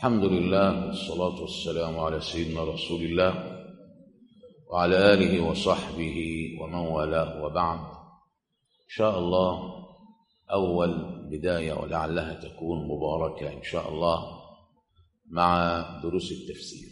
الحمد لله والصلاة والسلام على سيدنا رسول الله وعلى آله وصحبه ومن والاه وبعد إن شاء الله أول بداية ولعلها تكون مباركة إن شاء الله مع دروس التفسير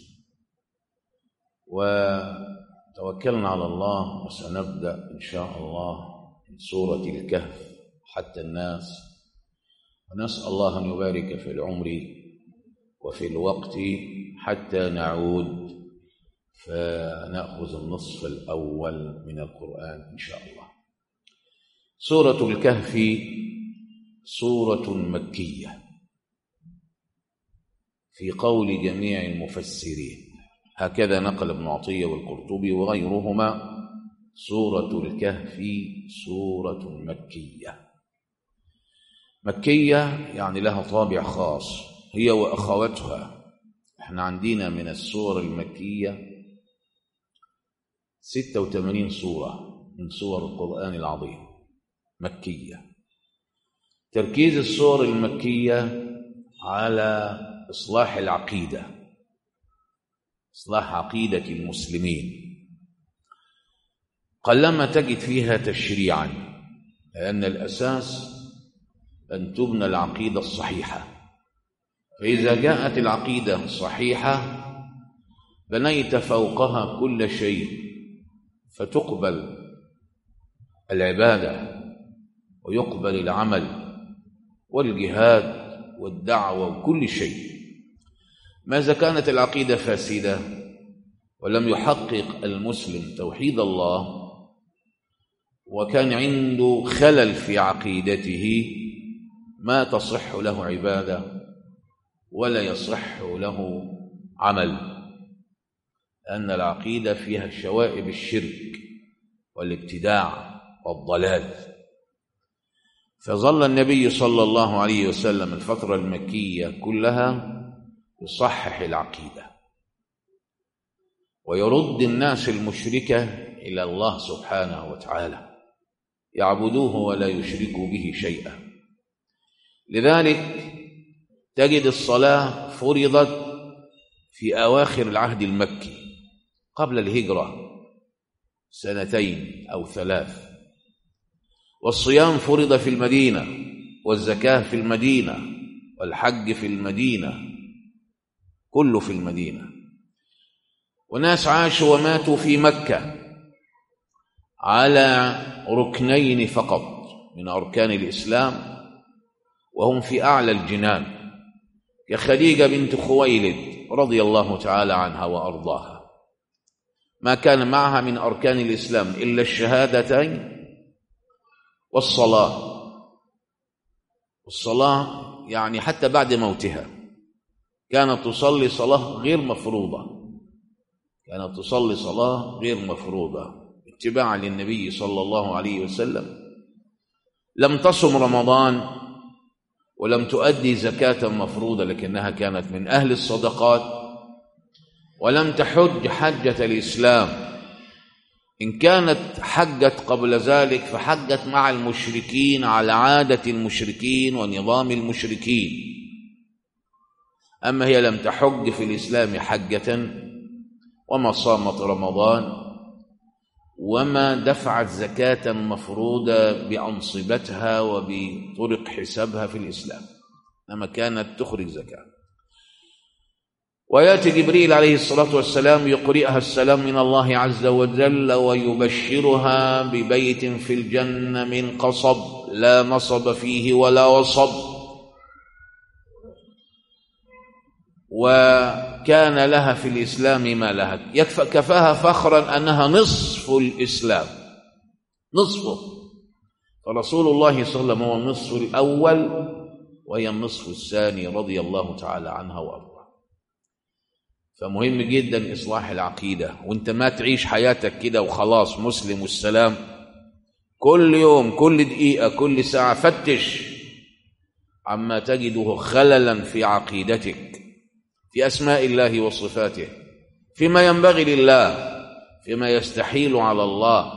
وتوكلنا على الله وسنبدأ إن شاء الله من سورة الكهف حتى الناس ونسأل الله أن يبارك في العمر وفي الوقت حتى نعود فنأخذ النصف الأول من القرآن إن شاء الله سورة الكهف سورة مكية في قول جميع المفسرين هكذا نقل ابن عطية والقرطبي وغيرهما سورة الكهف سورة مكية مكية يعني لها طابع خاص هي وأخواتها احنا عندنا من السور المكية 86 سورة من سور القرآن العظيم مكية تركيز السور المكية على إصلاح العقيدة إصلاح عقيدة المسلمين قلما تجد فيها تشريعا لأن الأساس أن تبنى العقيدة الصحيحة فإذا جاءت العقيدة صحيحة بنيت فوقها كل شيء فتقبل العبادة ويقبل العمل والجهاد والدعوة وكل شيء ماذا كانت العقيدة فاسدة ولم يحقق المسلم توحيد الله وكان عنده خلل في عقيدته ما تصح له عبادة ولا يصح له عمل لأن العقيدة فيها شوائب الشرك والابتداع والضلال فظل النبي صلى الله عليه وسلم الفترة المكية كلها يصحح العقيدة ويرد الناس المشركة إلى الله سبحانه وتعالى يعبدوه ولا يشركوا به شيئا لذلك تجد الصلاة فرضت في أواخر العهد المكي قبل الهجرة سنتين أو ثلاث والصيام فرض في المدينة والزكاة في المدينة والحج في المدينة كله في المدينة وناس عاشوا وماتوا في مكة على ركنين فقط من أركان الإسلام وهم في أعلى الجنان كخديجة بنت خويلد رضي الله تعالى عنها وأرضاها ما كان معها من أركان الإسلام إلا الشهادتين والصلاة والصلاة يعني حتى بعد موتها كانت تصلي صلاة غير مفروضة كانت تصلي صلاة غير مفروضة اتباعا للنبي صلى الله عليه وسلم لم تصم رمضان ولم تؤدي زكاة مفروضة لكنها كانت من أهل الصدقات ولم تحج حجة الإسلام إن كانت حجت قبل ذلك فحجت مع المشركين على عادة المشركين ونظام المشركين أما هي لم تحج في الإسلام حجة وما صامت رمضان وما دفعت زكاة مفروضة بأنصبتها وبطرق حسابها في الإسلام إنما كانت تخرج زكاة وياتي جبريل عليه الصلاه والسلام يقرئها السلام من الله عز وجل ويبشرها ببيت في الجنه من قصب لا نصب فيه ولا وصب وكان لها في الاسلام ما لها يكفى كفاها فخرا انها نصف الاسلام نصفه فرسول الله صلى الله عليه وسلم هو النصف الاول وهي النصف الثاني رضي الله تعالى عنها وارضاها فمهم جدا إصلاح العقيدة وانت ما تعيش حياتك كده وخلاص مسلم والسلام كل يوم كل دقيقة كل ساعة فتش عما تجده خللا في عقيدتك في أسماء الله وصفاته فيما ينبغي لله فيما يستحيل على الله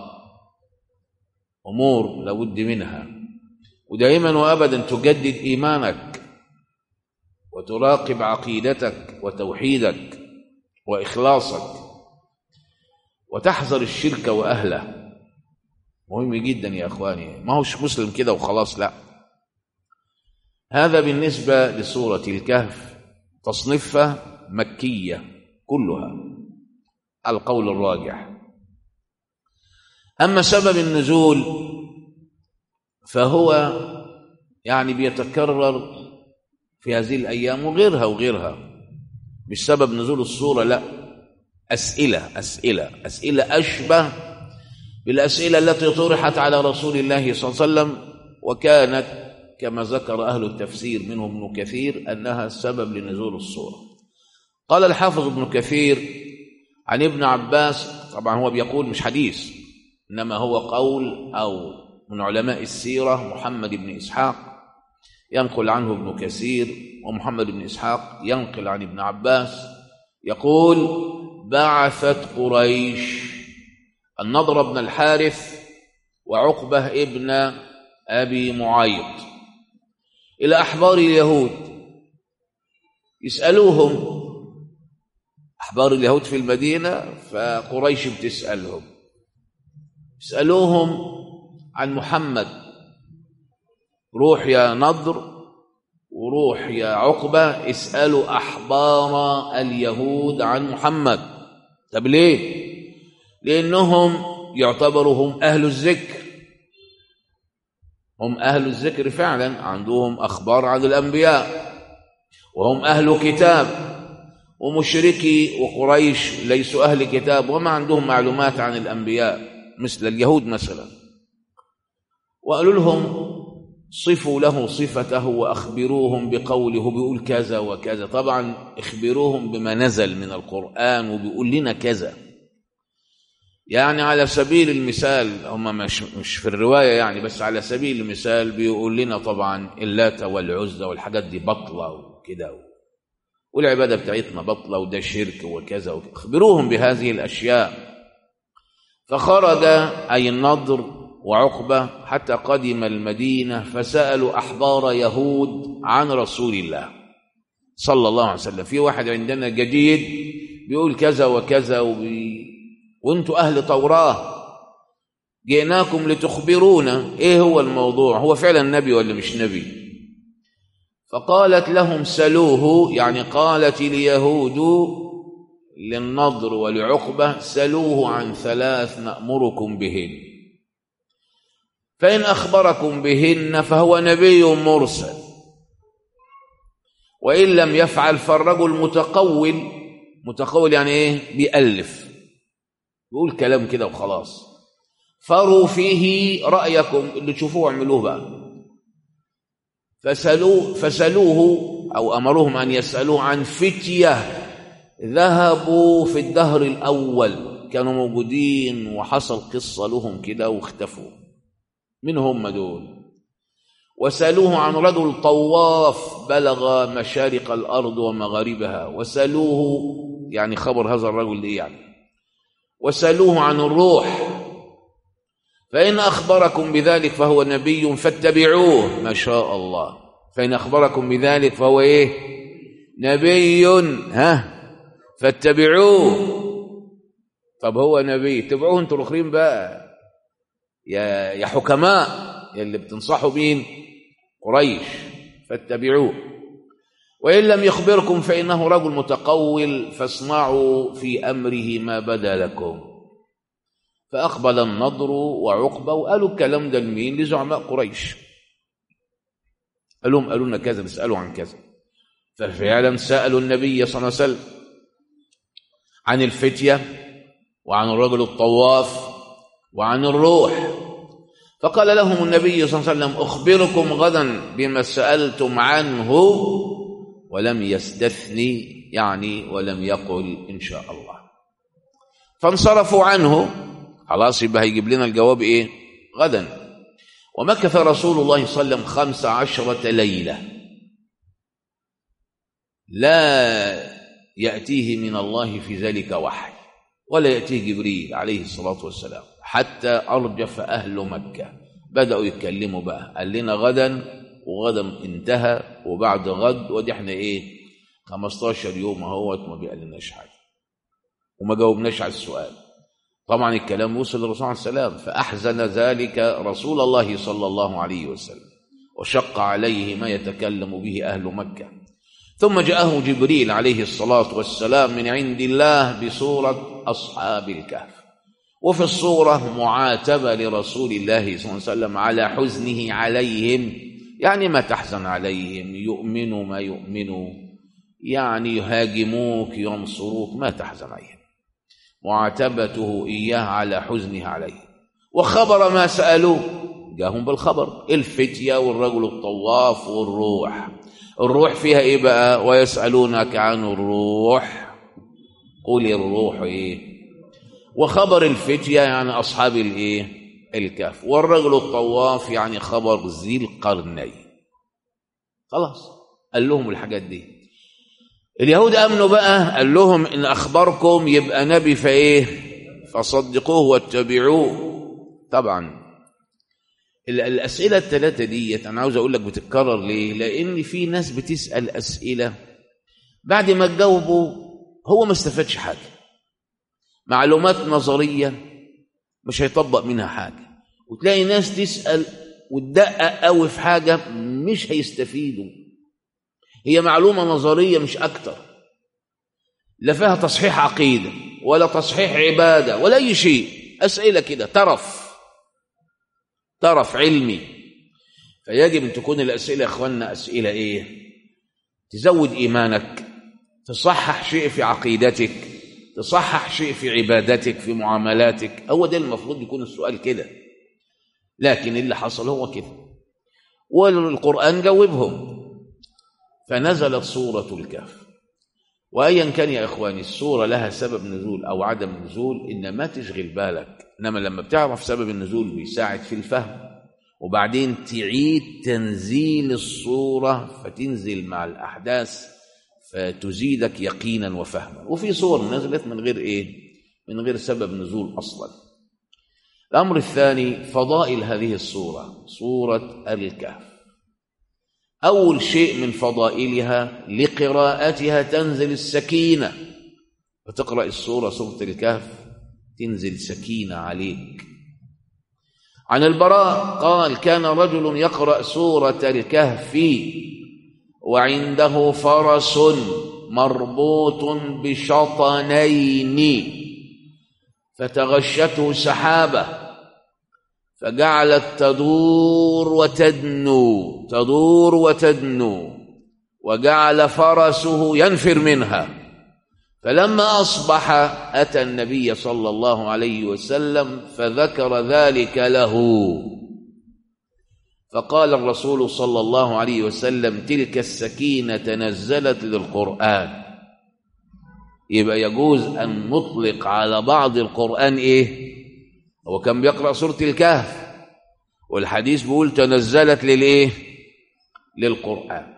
أمور لابد منها ودائما وأبدا تجدد إيمانك وتراقب عقيدتك وتوحيدك وإخلاصك وتحذر الشرك وأهله مهم جدا يا أخواني ما هوش مسلم كده وخلاص لا هذا بالنسبة لسورة الكهف تصنيفها مكية كلها القول الراجح أما سبب النزول فهو يعني بيتكرر في هذه الأيام وغيرها وغيرها مش سبب نزول الصورة لا أسئلة أسئلة أسئلة أشبه بالأسئلة التي طرحت على رسول الله صلى الله عليه وسلم وكانت كما ذكر أهل التفسير منهم ابن كثير أنها سبب لنزول الصورة قال الحافظ ابن كثير عن ابن عباس طبعا هو بيقول مش حديث إنما هو قول أو من علماء السيرة محمد بن إسحاق ينقل عنه ابن كثير ومحمد بن إسحاق ينقل عن ابن عباس يقول بعثت قريش النضر بن الحارث وعقبة ابن أبي معيط إلى أحبار اليهود يسألوهم أحبار اليهود في المدينة فقريش بتسألهم يسألوهم عن محمد روح يا نضر وروح يا عقبة اسألوا أحبار اليهود عن محمد طب ليه لأنهم يعتبروا هم أهل الذكر هم أهل الذكر فعلا عندهم أخبار عن الأنبياء وهم أهل كتاب ومشركي وقريش ليسوا أهل كتاب وما عندهم معلومات عن الأنبياء مثل اليهود مثلا وقالوا لهم صفوا له صفته وأخبروهم بقوله بيقول كذا وكذا طبعا اخبروهم بما نزل من القرآن وبيقول لنا كذا يعني على سبيل المثال هم مش, مش في الرواية يعني بس على سبيل المثال بيقول لنا طبعا اللات والعزة والحاجات دي بطلة وكده والعبادة بتاعتنا بطلة وده شرك وكذا وكذا اخبروهم بهذه الأشياء فخرج أي النضر وعقبة حتى قدم المدينة فسألوا أحبار يهود عن رسول الله صلى الله عليه وسلم في واحد عندنا جديد بيقول كذا وكذا وبي... وانتوا أهل توراة جئناكم لتخبرونا ايه هو الموضوع هو فعلا نبي ولا مش نبي فقالت لهم سلوه يعني قالت اليهود للنضر ولعقبة سلوه عن ثلاث نأمركم بهن فإن أخبركم بهن فهو نبي مرسل وإن لم يفعل فالرجل متقول متقول يعني إيه بيألف بيقول كلام كده وخلاص فروا فيه رأيكم اللي تشوفوه اعملوه بقى فسألوه, فسألوه أو أمروهم أن يسألوه عن فتية ذهبوا في الدهر الأول كانوا موجودين وحصل قصة لهم كده واختفوا من هم دول وسألوه عن رجل طواف بلغ مشارق الأرض ومغاربها وسألوه يعني خبر هذا الرجل إيه يعني وسألوه عن الروح فإن أخبركم بذلك فهو نبي فاتبعوه ما شاء الله فإن أخبركم بذلك فهو إيه نبي ها فاتبعوه طب هو نبي تبعوه انتوا الاخرين بقى يا يا حكماء اللي بتنصحوا مين قريش فاتبعوه وإن لم يخبركم فإنه رجل متقول فاصنعوا في أمره ما بدا لكم فأقبل النضر وعقبة وقالوا الكلام ده لمين لزعماء قريش قال لهم قالوا لنا كذا نسألوا عن كذا ففعلا سألوا النبي صلى الله عليه وسلم عن الفتية وعن الرجل الطواف وعن الروح فقال لهم النبي صلى الله عليه وسلم أخبركم غدا بما سألتم عنه ولم يستثني يعني ولم يقل إن شاء الله فانصرفوا عنه خلاص يبقى هيجيب لنا الجواب إيه غدا ومكث رسول الله صلى الله عليه وسلم خمس عشرة ليلة لا يأتيه من الله في ذلك وحي ولا يأتيه جبريل عليه الصلاة والسلام حتى أرجف أهل مكة بدأوا يتكلموا بقى قال لنا غدا وغدا انتهى وبعد غد ودي احنا ايه 15 يوم اهوت ما بيقلناش حاجه وما جاوبناش على السؤال طبعا الكلام وصل للرسول عليه السلام فاحزن ذلك رسول الله صلى الله عليه وسلم وشق عليه ما يتكلم به اهل مكه ثم جاءه جبريل عليه الصلاه والسلام من عند الله بصوره اصحاب الكهف وفي الصوره معاتبه لرسول الله صلى الله عليه وسلم على حزنه عليهم يعني ما تحزن عليهم يؤمنوا ما يؤمنوا يعني يهاجموك ينصروك ما تحزن عليهم معاتبته إياه على حزنه عليه وخبر ما سألوه جاهم بالخبر الفتية والرجل الطواف والروح الروح فيها ايه بقى ويسألونك عن الروح قل الروح ايه وخبر الفتية يعني أصحاب الايه الكهف والرجل الطواف يعني خبر ذي القرنين خلاص قال لهم الحاجات دي اليهود امنوا بقى قال لهم ان اخبركم يبقى نبي فايه فصدقوه واتبعوه طبعا الاسئله الثلاثه ديت انا عاوز اقول لك بتتكرر ليه لان في ناس بتسال اسئله بعد ما تجاوبوا هو ما استفادش حاجه معلومات نظريه مش هيطبق منها حاجه وتلاقي ناس تسال وتدقق قوي في حاجه مش هيستفيدوا هي معلومة نظرية مش أكتر لا فيها تصحيح عقيدة ولا تصحيح عبادة ولا أي شيء أسئلة كده ترف ترف علمي فيجب أن تكون الأسئلة يا أخوانا أسئلة إيه تزود إيمانك تصحح شيء في عقيدتك تصحح شيء في عبادتك في معاملاتك هو ده المفروض يكون السؤال كده لكن اللي حصل هو كده والقرآن جاوبهم فنزلت سورة الكهف وأيا كان يا إخواني السورة لها سبب نزول أو عدم نزول إن ما تشغل بالك إنما لما بتعرف سبب النزول بيساعد في الفهم وبعدين تعيد تنزيل الصورة فتنزل مع الأحداث فتزيدك يقينا وفهما وفي صور نزلت من غير إيه من غير سبب نزول أصلا الأمر الثاني فضائل هذه الصورة صورة الكهف أول شيء من فضائلها لقراءتها تنزل السكينة فتقرأ السورة سورة الكهف تنزل سكينة عليك عن البراء قال كان رجل يقرأ سورة الكهف وعنده فرس مربوط بشطنين فتغشته سحابه فجعلت تدور وتدنو تدور وتدنو وجعل فرسه ينفر منها فلما اصبح اتى النبي صلى الله عليه وسلم فذكر ذلك له فقال الرسول صلى الله عليه وسلم تلك السكينه نزلت للقران يبقى يجوز ان نطلق على بعض القران ايه هو كان بيقرأ سورة الكهف والحديث بيقول تنزلت للإيه للقرآن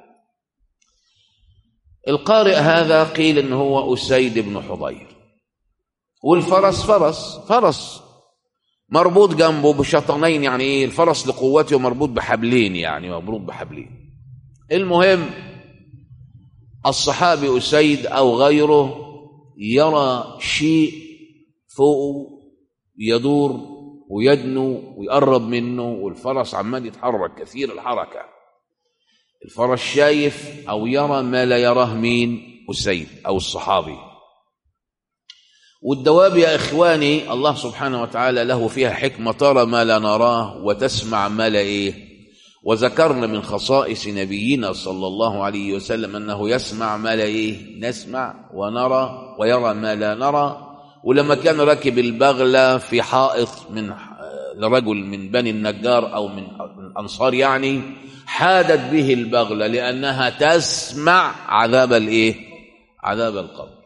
القارئ هذا قيل إن هو أسيد بن حضير والفرس فرس فرس مربوط جنبه بشطنين يعني إيه الفرس لقوته مربوط بحبلين يعني مربوط بحبلين المهم الصحابي أسيد أو غيره يرى شيء فوقه يدور ويدنو ويقرب منه والفرس عمال يتحرك كثير الحركة الفرس شايف أو يرى ما لا يراه مين أسيد أو الصحابي والدواب يا إخواني الله سبحانه وتعالى له فيها حكمة ترى ما لا نراه وتسمع ما لا إيه وذكرنا من خصائص نبينا صلى الله عليه وسلم أنه يسمع ما لا إيه نسمع ونرى ويرى ما لا نرى ولما كان راكب البغلة في حائط من لرجل من بني النجار أو من الأنصار يعني حادت به البغلة لأنها تسمع عذاب الإيه؟ عذاب القبر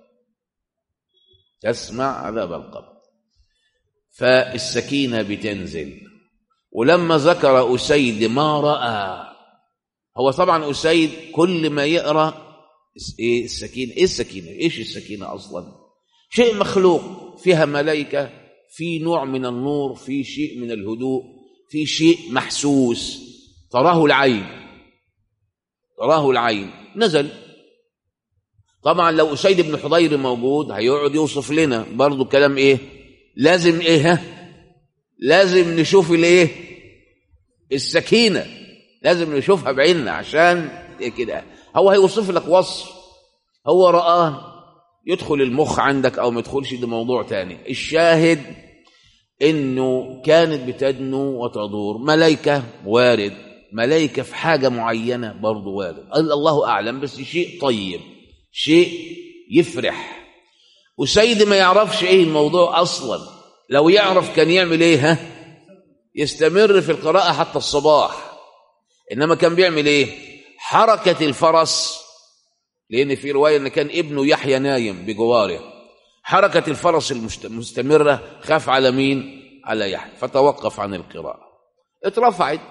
تسمع عذاب القبر فالسكينة بتنزل ولما ذكر أسيد ما رأى هو طبعا أسيد كل ما يقرأ إيه السكينة إيه السكينة إيش السكينة أصلا شيء مخلوق فيها ملائكة في نوع من النور في شيء من الهدوء في شيء محسوس تراه العين تراه العين نزل طبعا لو أسيد بن حضير موجود هيقعد يوصف لنا برضو كلام إيه لازم إيه ها لازم نشوف الإيه السكينة لازم نشوفها بعيننا عشان كده هو هيوصف لك وصف هو رآه يدخل المخ عندك أو ما يدخلش ده موضوع تاني الشاهد إنه كانت بتدنو وتدور ملائكة وارد ملائكة في حاجة معينة برضو وارد الله أعلم بس شيء طيب شيء يفرح وسيد ما يعرفش ايه الموضوع اصلا لو يعرف كان يعمل ايه ها يستمر في القراءة حتى الصباح انما كان بيعمل ايه حركة الفرس لان في رواية ان كان ابنه يحيى نايم بجواره حركة الفرس المستمرة خاف على مين على يحيى فتوقف عن القراءة اترفعت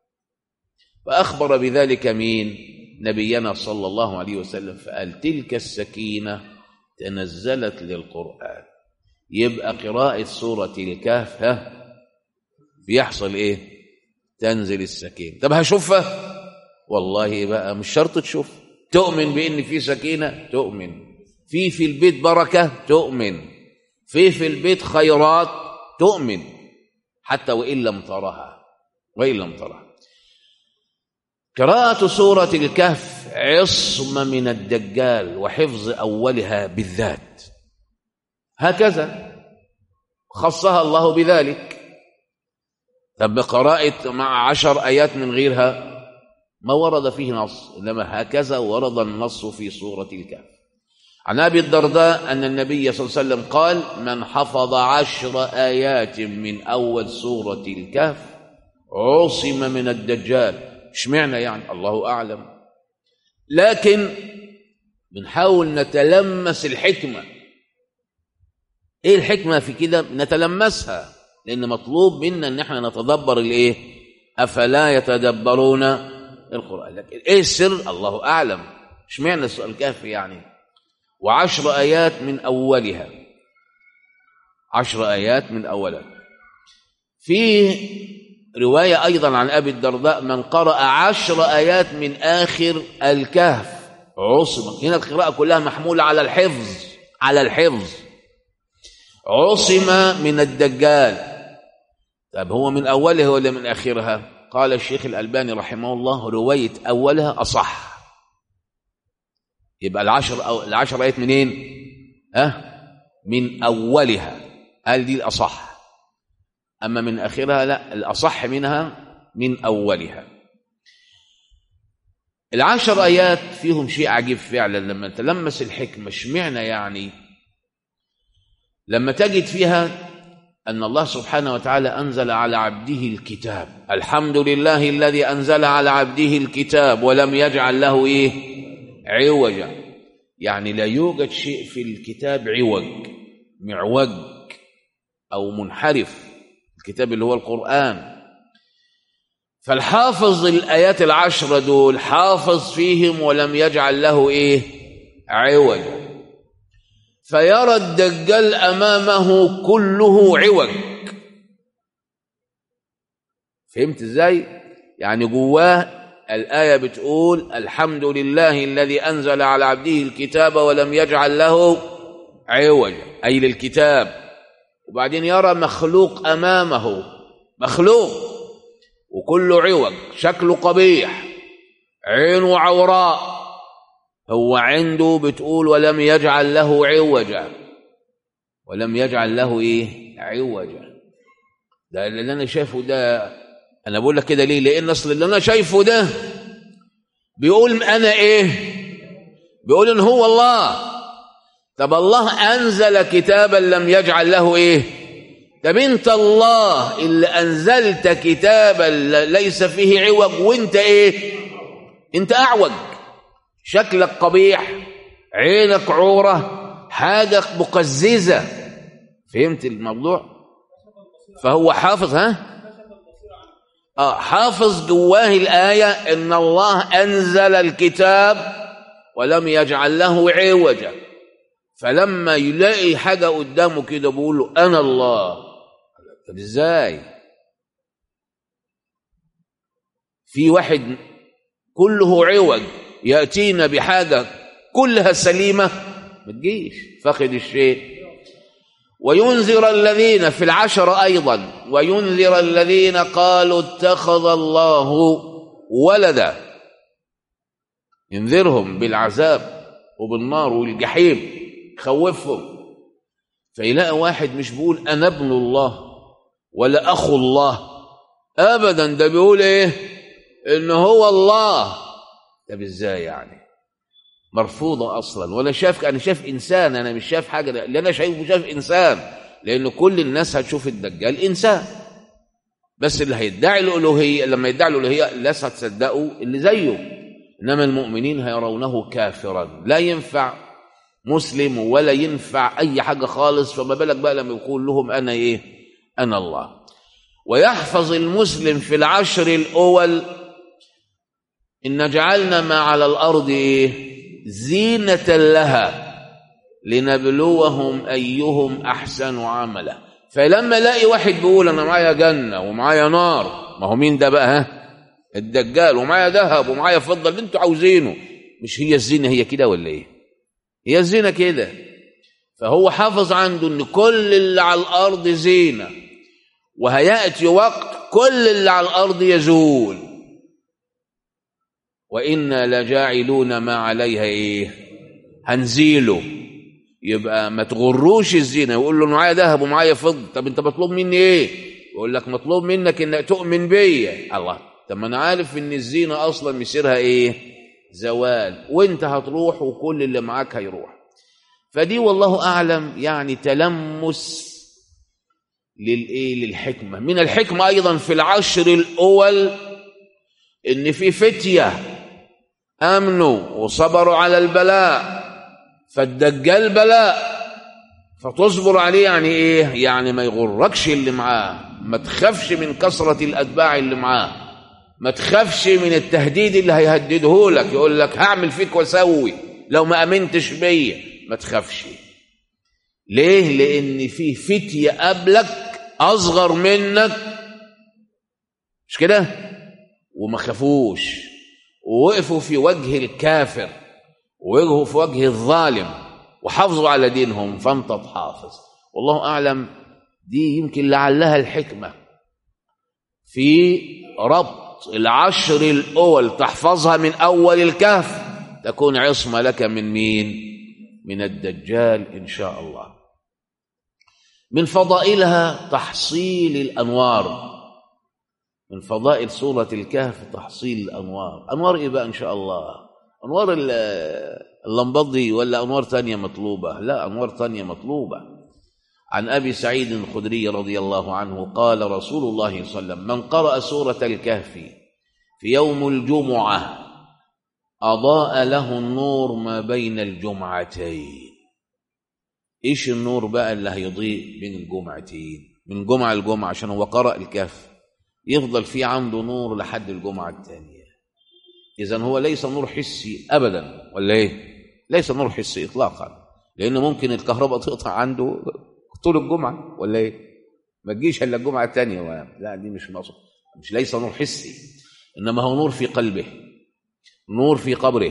فأخبر بذلك مين نبينا صلى الله عليه وسلم فقال تلك السكينة تنزلت للقرآن يبقى قراءة سورة الكهف ها بيحصل ايه تنزل السكينة طب هشوفها والله بقى مش شرط تشوف تؤمن بان في سكينة تؤمن في في البيت بركة تؤمن في في البيت خيرات تؤمن حتى وإن لم ترها وإن لم ترها قراءة سورة الكهف عصم من الدجال وحفظ أولها بالذات هكذا خصها الله بذلك طب قراءة مع عشر آيات من غيرها ما ورد فيه نص إنما هكذا ورد النص في سورة الكهف عن أبي الدرداء أن النبي صلى الله عليه وسلم قال من حفظ عشر آيات من أول سورة الكهف عصم من الدجال اشمعنى يعني الله أعلم لكن بنحاول نتلمس الحكمة ايه الحكمة في كده نتلمسها لأن مطلوب منا ان احنا نتدبر الايه أفلا يتدبرون القرآن لكن ايه السر الله أعلم اشمعنى السؤال الكهف يعني وعشر آيات من أولها عشر آيات من أولها في رواية أيضا عن أبي الدرداء من قرأ عشر آيات من آخر الكهف عصم هنا القراءة كلها محمولة على الحفظ على الحفظ عصم من الدجال طب هو من أولها ولا من آخرها قال الشيخ الألباني رحمه الله رواية أولها أصح يبقى العشر أو العشر آيات منين أه من أولها قال دي الأصح أما من آخرها لا الأصح منها من أولها العشر آيات فيهم شيء عجيب فعلا لما تلمس الحكمة اشمعنى يعني لما تجد فيها أن الله سبحانه وتعالى أنزل على عبده الكتاب الحمد لله الذي أنزل على عبده الكتاب ولم يجعل له إيه عوجا يعني لا يوجد شيء في الكتاب عوج معوج أو منحرف الكتاب اللي هو القرآن فالحافظ الآيات العشرة دول حافظ فيهم ولم يجعل له إيه عوجا فيرى الدجال أمامه كله عوج فهمت إزاي يعني جواه الآية بتقول الحمد لله الذي أنزل على عبده الكتاب ولم يجعل له عوجا أي للكتاب وبعدين يرى مخلوق أمامه مخلوق وكله عوج شكله قبيح عينه عوراء هو عنده بتقول ولم يجعل له عوجا ولم يجعل له ايه عوجا ده اللي انا شايفه ده انا بقول لك كده ليه لان اصل اللي انا شايفه ده بيقول انا ايه بيقول ان هو الله طب الله انزل كتابا لم يجعل له ايه طب انت الله اللي انزلت كتابا ليس فيه عوج وانت ايه انت اعوج شكلك قبيح عينك عوره حاجه مقززه فهمت الموضوع فهو حافظ ها اه حافظ جواه الايه ان الله انزل الكتاب ولم يجعل له عوجا فلما يلاقي حاجه قدامه كده بيقول له انا الله طب ازاي في واحد كله عوج يأتينا بحاجة كلها سليمة ما تجيش فقد الشيء وينذر الذين في العشر أيضا وينذر الذين قالوا اتخذ الله ولدا ينذرهم بالعذاب وبالنار والجحيم خوفهم فيلاقي واحد مش بيقول أنا ابن الله ولا أخو الله أبدا ده بيقول إيه إن هو الله طب إزاي يعني مرفوضة أصلا ولا شاف أنا شايف إنسان أنا مش شايف حاجة اللي أنا شايفه شايف إنسان لأن كل الناس هتشوف الدجال إنسان بس اللي هيدعي الألوهية لما يدعي الألوهية الناس هتصدقوا اللي زيه إنما المؤمنين هيرونه كافرا لا ينفع مسلم ولا ينفع أي حاجة خالص فما بالك بقى لما يقول لهم أنا إيه أنا الله ويحفظ المسلم في العشر الأول إن جعلنا ما على الأرض إيه زينة لها لنبلوهم أيهم أحسن عملا فلما الاقي واحد بيقول أنا معايا جنة ومعايا نار ما هو مين ده بقى ها الدجال ومعايا ذهب ومعايا فضة اللي انتوا عاوزينه مش هي الزينة هي كده ولا ايه هي الزينة كده فهو حافظ عنده ان كل اللي على الأرض زينة وهيأتي وقت كل اللي على الأرض يزول وإنا لجاعلون ما عليها إيه هنزيله يبقى ما تغروش الزينة يقول له معايا ذهب ومعايا فضة طب أنت مطلوب مني إيه يقول لك مطلوب منك إنك تؤمن بيا الله طب ما أنا عارف إن الزينة أصلا مسيرها إيه زوال وأنت هتروح وكل اللي معاك هيروح فدي والله أعلم يعني تلمس للإيه للحكمة من الحكمة أيضا في العشر الأول إن في فتية امنوا وصبروا على البلاء فالدجال بلاء فتصبر عليه يعني ايه يعني ما يغركش اللي معاه ما تخافش من كثرة الاتباع اللي معاه ما تخافش من التهديد اللي هيهدده لك يقول لك هعمل فيك واسوي لو ما امنتش بيا ما تخافش ليه لان في فتية قبلك اصغر منك مش كده وما خافوش ووقفوا في وجه الكافر ووقفوا في وجه الظالم وحافظوا على دينهم فانت تحافظ والله اعلم دي يمكن لعلها الحكمه في ربط العشر الاول تحفظها من اول الكهف تكون عصمه لك من مين من الدجال ان شاء الله من فضائلها تحصيل الانوار من فضائل سورة الكهف تحصيل الأنوار أنوار إيه بقى إن شاء الله أنوار اللمبضي ولا أنوار تانية مطلوبة لا أنوار تانية مطلوبة عن أبي سعيد الخدري رضي الله عنه قال رسول الله صلى الله عليه وسلم من قرأ سورة الكهف في يوم الجمعة أضاء له النور ما بين الجمعتين إيش النور بقى اللي هيضيء بين الجمعتين من جمعة لجمعة عشان هو قرأ الكهف يفضل في عنده نور لحد الجمعة الثانية إذا هو ليس نور حسي أبدا ولا إيه؟ ليس نور حسي إطلاقا لأنه ممكن الكهرباء تقطع عنده طول الجمعة ولا إيه؟ ما تجيش إلا الجمعة الثانية لا دي مش مقصود مش ليس نور حسي إنما هو نور في قلبه نور في قبره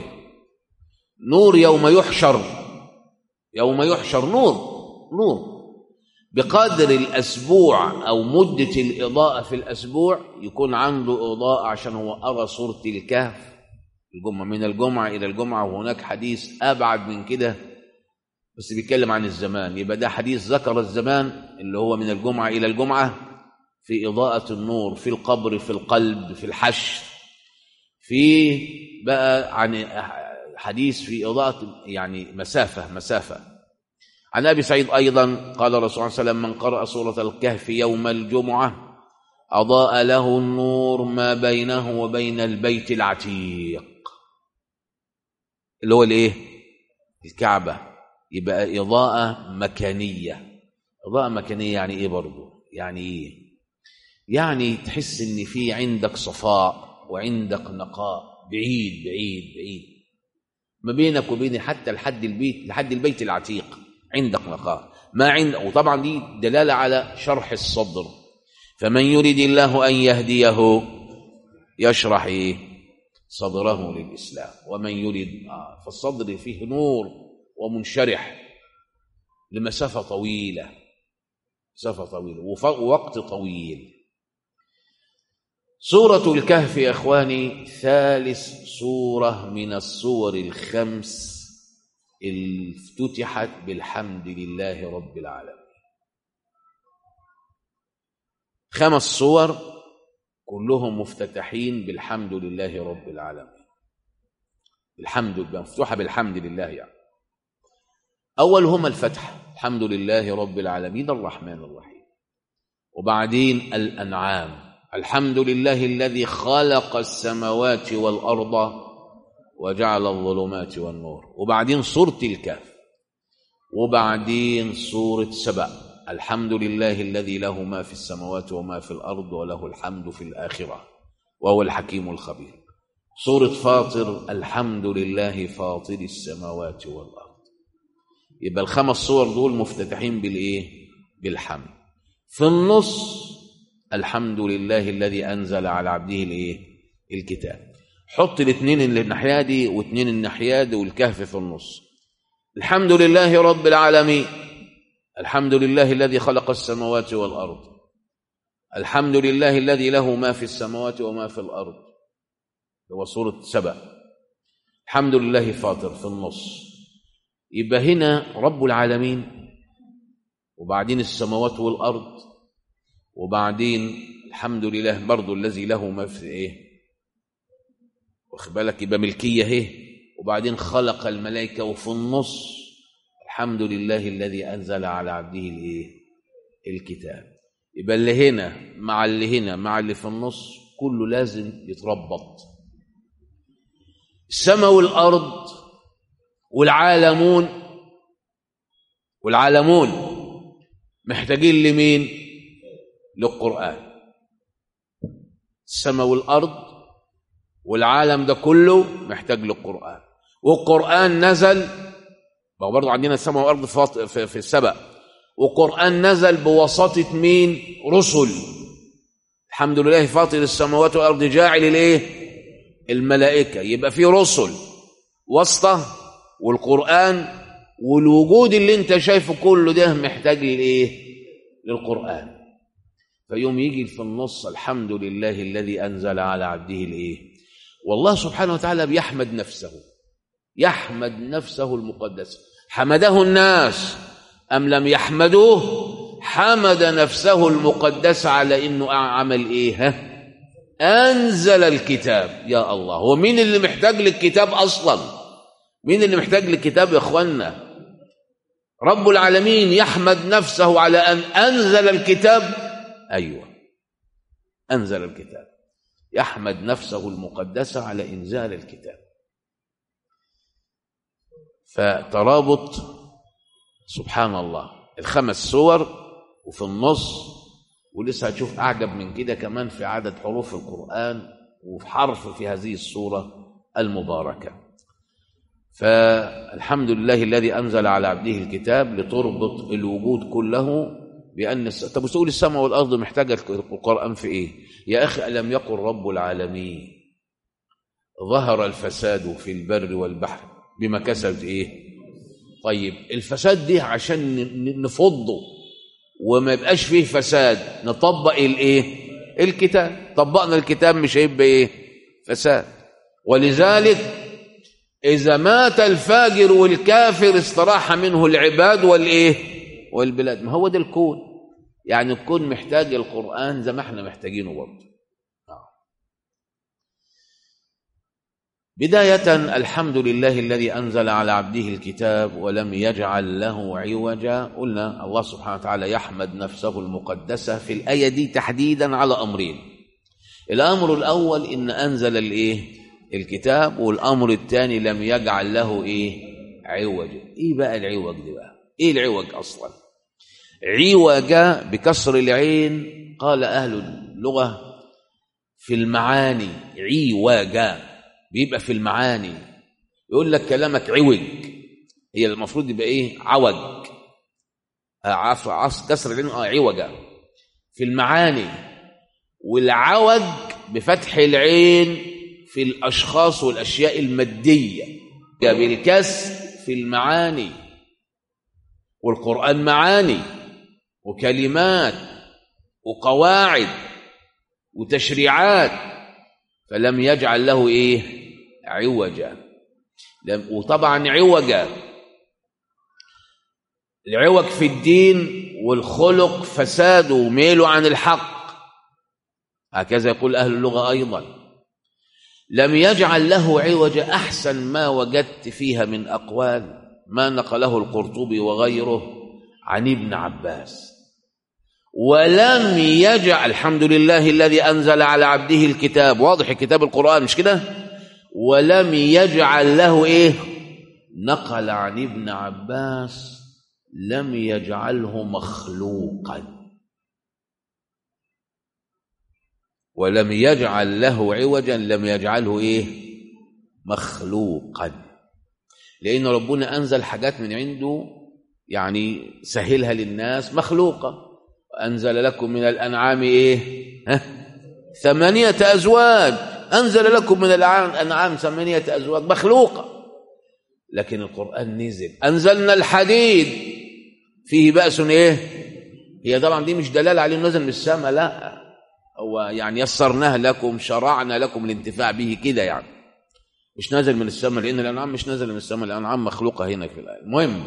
نور يوم يحشر يوم يحشر نور نور بقدر الأسبوع أو مدة الإضاءة في الأسبوع يكون عنده إضاءة عشان هو أرى صورة الكهف الجمعة من الجمعة إلى الجمعة وهناك حديث أبعد من كده بس بيتكلم عن الزمان يبقى ده حديث ذكر الزمان اللي هو من الجمعة إلى الجمعة في إضاءة النور في القبر في القلب في الحشر في بقى عن حديث في إضاءة يعني مسافة مسافة عن ابي سعيد ايضا قال الرسول صلى الله عليه وسلم من قرأ سورة الكهف يوم الجمعة أضاء له النور ما بينه وبين البيت العتيق اللي هو الايه الكعبة يبقى إضاءة مكانية إضاءة مكانية يعني ايه برضه يعني ايه يعني تحس ان في عندك صفاء وعندك نقاء بعيد بعيد بعيد ما بينك وبين حتى لحد البيت لحد البيت العتيق عندك نقاء ما عند وطبعا دي دلاله على شرح الصدر فمن يريد الله ان يهديه يشرح ايه صدره للإسلام ومن يريد آه فالصدر فيه نور ومنشرح لمسافة طويلة مسافة طويلة ووقت طويل سورة الكهف يا إخواني ثالث سورة من السور الخمس اللي افتتحت بالحمد لله رب العالمين خمس صور كلهم مفتتحين بالحمد لله رب العالمين الحمد لله مفتوحة بالحمد لله يعني أولهما الفتح الحمد لله رب العالمين الرحمن الرحيم وبعدين الأنعام الحمد لله الذي خلق السماوات والأرض وجعل الظلمات والنور وبعدين سورة الكهف وبعدين سورة سبأ الحمد لله الذي له ما في السماوات وما في الأرض وله الحمد في الآخرة وهو الحكيم الخبير سورة فاطر الحمد لله فاطر السماوات والأرض يبقى الخمس صور دول مفتتحين بالإيه؟ بالحمد في النص الحمد لله الذي أنزل على عبده الإيه؟ الكتاب حط الاثنين اللي الناحية دي واثنين الناحية دي والكهف في النص الحمد لله رب العالمين الحمد لله الذي خلق السماوات والأرض الحمد لله الذي له ما في السماوات وما في الأرض هو سورة سبأ الحمد لله فاطر في النص يبقى هنا رب العالمين وبعدين السماوات والأرض وبعدين الحمد لله برضو الذي له ما في ايه واخد بالك يبقى ملكيه اهي وبعدين خلق الملائكه وفي النص الحمد لله الذي انزل على عبده الايه الكتاب يبقى اللي هنا مع اللي هنا مع اللي في النص كله لازم يتربط السماء والارض والعالمون والعالمون محتاجين لمين للقرآن السماء والأرض والعالم ده كله محتاج للقرآن والقرآن نزل ما هو برضه عندنا السماء والأرض في, في السبأ وقرآن نزل بواسطة مين رسل الحمد لله فاطر السماوات والأرض جاعل الايه الملائكة يبقى في رسل واسطة والقرآن والوجود اللي انت شايفه كله ده محتاج للايه للقرآن فيوم يجي في النص الحمد لله الذي أنزل على عبده الإيه والله سبحانه وتعالى بيحمد نفسه يحمد نفسه المقدسة حمده الناس أم لم يحمدوه حمد نفسه المقدسة على إنه عمل إيه ها؟ أنزل الكتاب يا الله هو مين اللي محتاج للكتاب أصلا مين اللي محتاج للكتاب يا أخوانا رب العالمين يحمد نفسه على أن أنزل الكتاب أيوة أنزل الكتاب يحمد نفسه المقدسة على إنزال الكتاب فترابط سبحان الله الخمس سور وفي النص ولسه هتشوف أعجب من كده كمان في عدد حروف القرآن وفي حرف في هذه السورة المباركة فالحمد لله الذي أنزل على عبده الكتاب لتربط الوجود كله بأن الس... طب تقول السماء والأرض محتاجة القرآن في إيه؟ يا أخي ألم يقل رب العالمين ظهر الفساد في البر والبحر بما كسبت إيه؟ طيب الفساد دي عشان نفضه وما يبقاش فيه فساد نطبق الإيه؟ الكتاب طبقنا الكتاب مش هيبقى إيه؟ فساد ولذلك إذا مات الفاجر والكافر استراح منه العباد والإيه؟ والبلاد ما هو ده الكون يعني الكون محتاج القرآن زي ما احنا محتاجينه برضه بداية الحمد لله الذي أنزل على عبده الكتاب ولم يجعل له عوجا قلنا الله سبحانه وتعالى يحمد نفسه المقدسة في الآية دي تحديدا على أمرين الأمر الأول إن أنزل الإيه الكتاب والأمر الثاني لم يجعل له إيه عوجا إيه بقى العوج دي بقى إيه العوج أصلا عوج بكسر العين قال أهل اللغة في المعاني عوج بيبقى في المعاني يقول لك كلامك عوج هي المفروض يبقى ايه عوج عفوا عص كسر العين اه عوجة في المعاني والعوج بفتح العين في الأشخاص والأشياء المادية بالكسر في المعاني والقرآن معاني وكلمات وقواعد وتشريعات فلم يجعل له ايه عوجا لم وطبعا عوجا العوج في الدين والخلق فساد وميله عن الحق هكذا يقول أهل اللغة أيضا لم يجعل له عوجا أحسن ما وجدت فيها من أقوال ما نقله القرطبي وغيره عن ابن عباس ولم يجعل الحمد لله الذي أنزل على عبده الكتاب واضح الكتاب القرآن مش كده ولم يجعل له إيه نقل عن ابن عباس لم يجعله مخلوقا ولم يجعل له عوجا لم يجعله ايه مخلوقا لان ربنا انزل حاجات من عنده يعني سهلها للناس مخلوقه وانزل لكم من الانعام ايه ها ثمانيه ازواج انزل لكم من الانعام ثمانيه ازواج مخلوقه لكن القران نزل انزلنا الحديد فيه بأس ايه هي طبعا دي مش دلاله عليه نزل من السماء لا هو يعني يسرناه لكم شرعنا لكم الانتفاع به كده يعني مش نازل من السماء لان الانعام مش نازل من السماء الانعام مخلوقه هنا في الايه المهم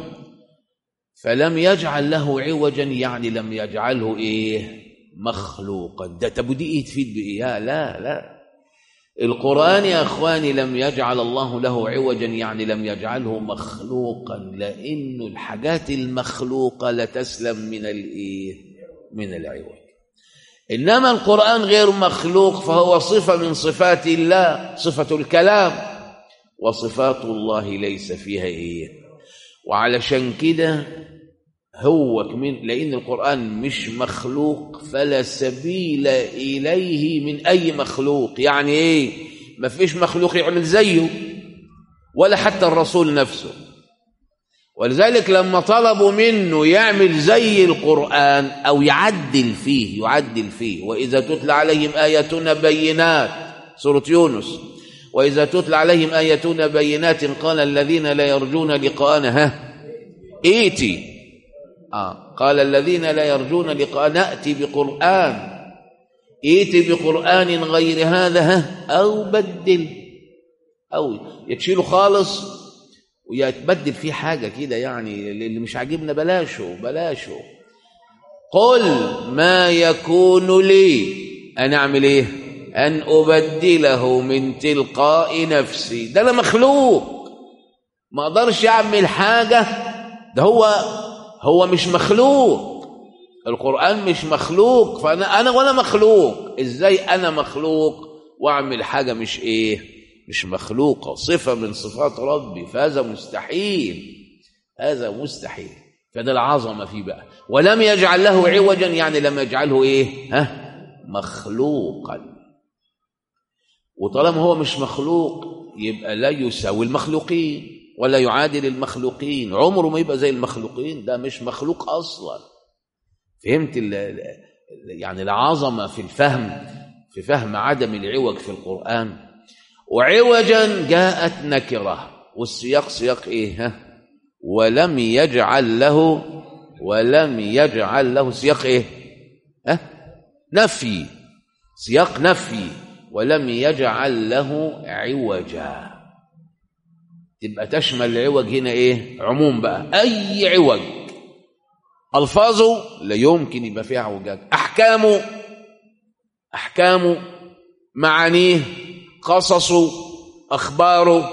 فلم يجعل له عوجا يعني لم يجعله ايه مخلوقا ده طب ودي ايه تفيد بايه لا لا القران يا اخواني لم يجعل الله له عوجا يعني لم يجعله مخلوقا لان الحاجات المخلوقه لتسلم من الايه من العوج انما القران غير مخلوق فهو صفه من صفات الله صفه الكلام وصفات الله ليس فيها ايه وعلشان كده هو كمان لان القران مش مخلوق فلا سبيل اليه من اي مخلوق يعني ايه ما فيش مخلوق يعمل زيه ولا حتى الرسول نفسه ولذلك لما طلبوا منه يعمل زي القرآن أو يعدل فيه يعدل فيه وإذا تتلى عليهم آياتنا بينات سورة يونس وإذا تتلى عليهم آياتنا بينات قال الذين لا يرجون لقاءنا ها إيتي آه قال الذين لا يرجون لقاء نأتي بقرآن إيتي بقرآن غير هذا ها أو بدل أو يتشيله خالص ويتبدل فيه حاجة كده يعني اللي مش عاجبنا بلاشه بلاشه قل ما يكون لي أن أعمل إيه أن أبدله من تلقاء نفسي ده أنا مخلوق ما أقدرش أعمل حاجة ده هو هو مش مخلوق القرآن مش مخلوق فأنا أنا ولا مخلوق إزاي أنا مخلوق وأعمل حاجة مش إيه مش مخلوقة صفة من صفات ربي فهذا مستحيل هذا مستحيل فده العظمة فيه بقى ولم يجعل له عوجا يعني لم يجعله ايه ها مخلوقا وطالما هو مش مخلوق يبقى لا يساوي المخلوقين ولا يعادل المخلوقين عمره ما يبقى زي المخلوقين ده مش مخلوق اصلا فهمت يعني العظمه في الفهم في فهم عدم العوج في القران وعوجا جاءت نكرة والسياق سياق ايه ها ولم يجعل له ولم يجعل له سياق ايه ها نفي سياق نفي ولم يجعل له عوجا تبقى تشمل العوج هنا ايه عموم بقى اي عوج الفاظه لا يمكن يبقى فيها عوجاج احكامه احكامه معانيه قصصه اخباره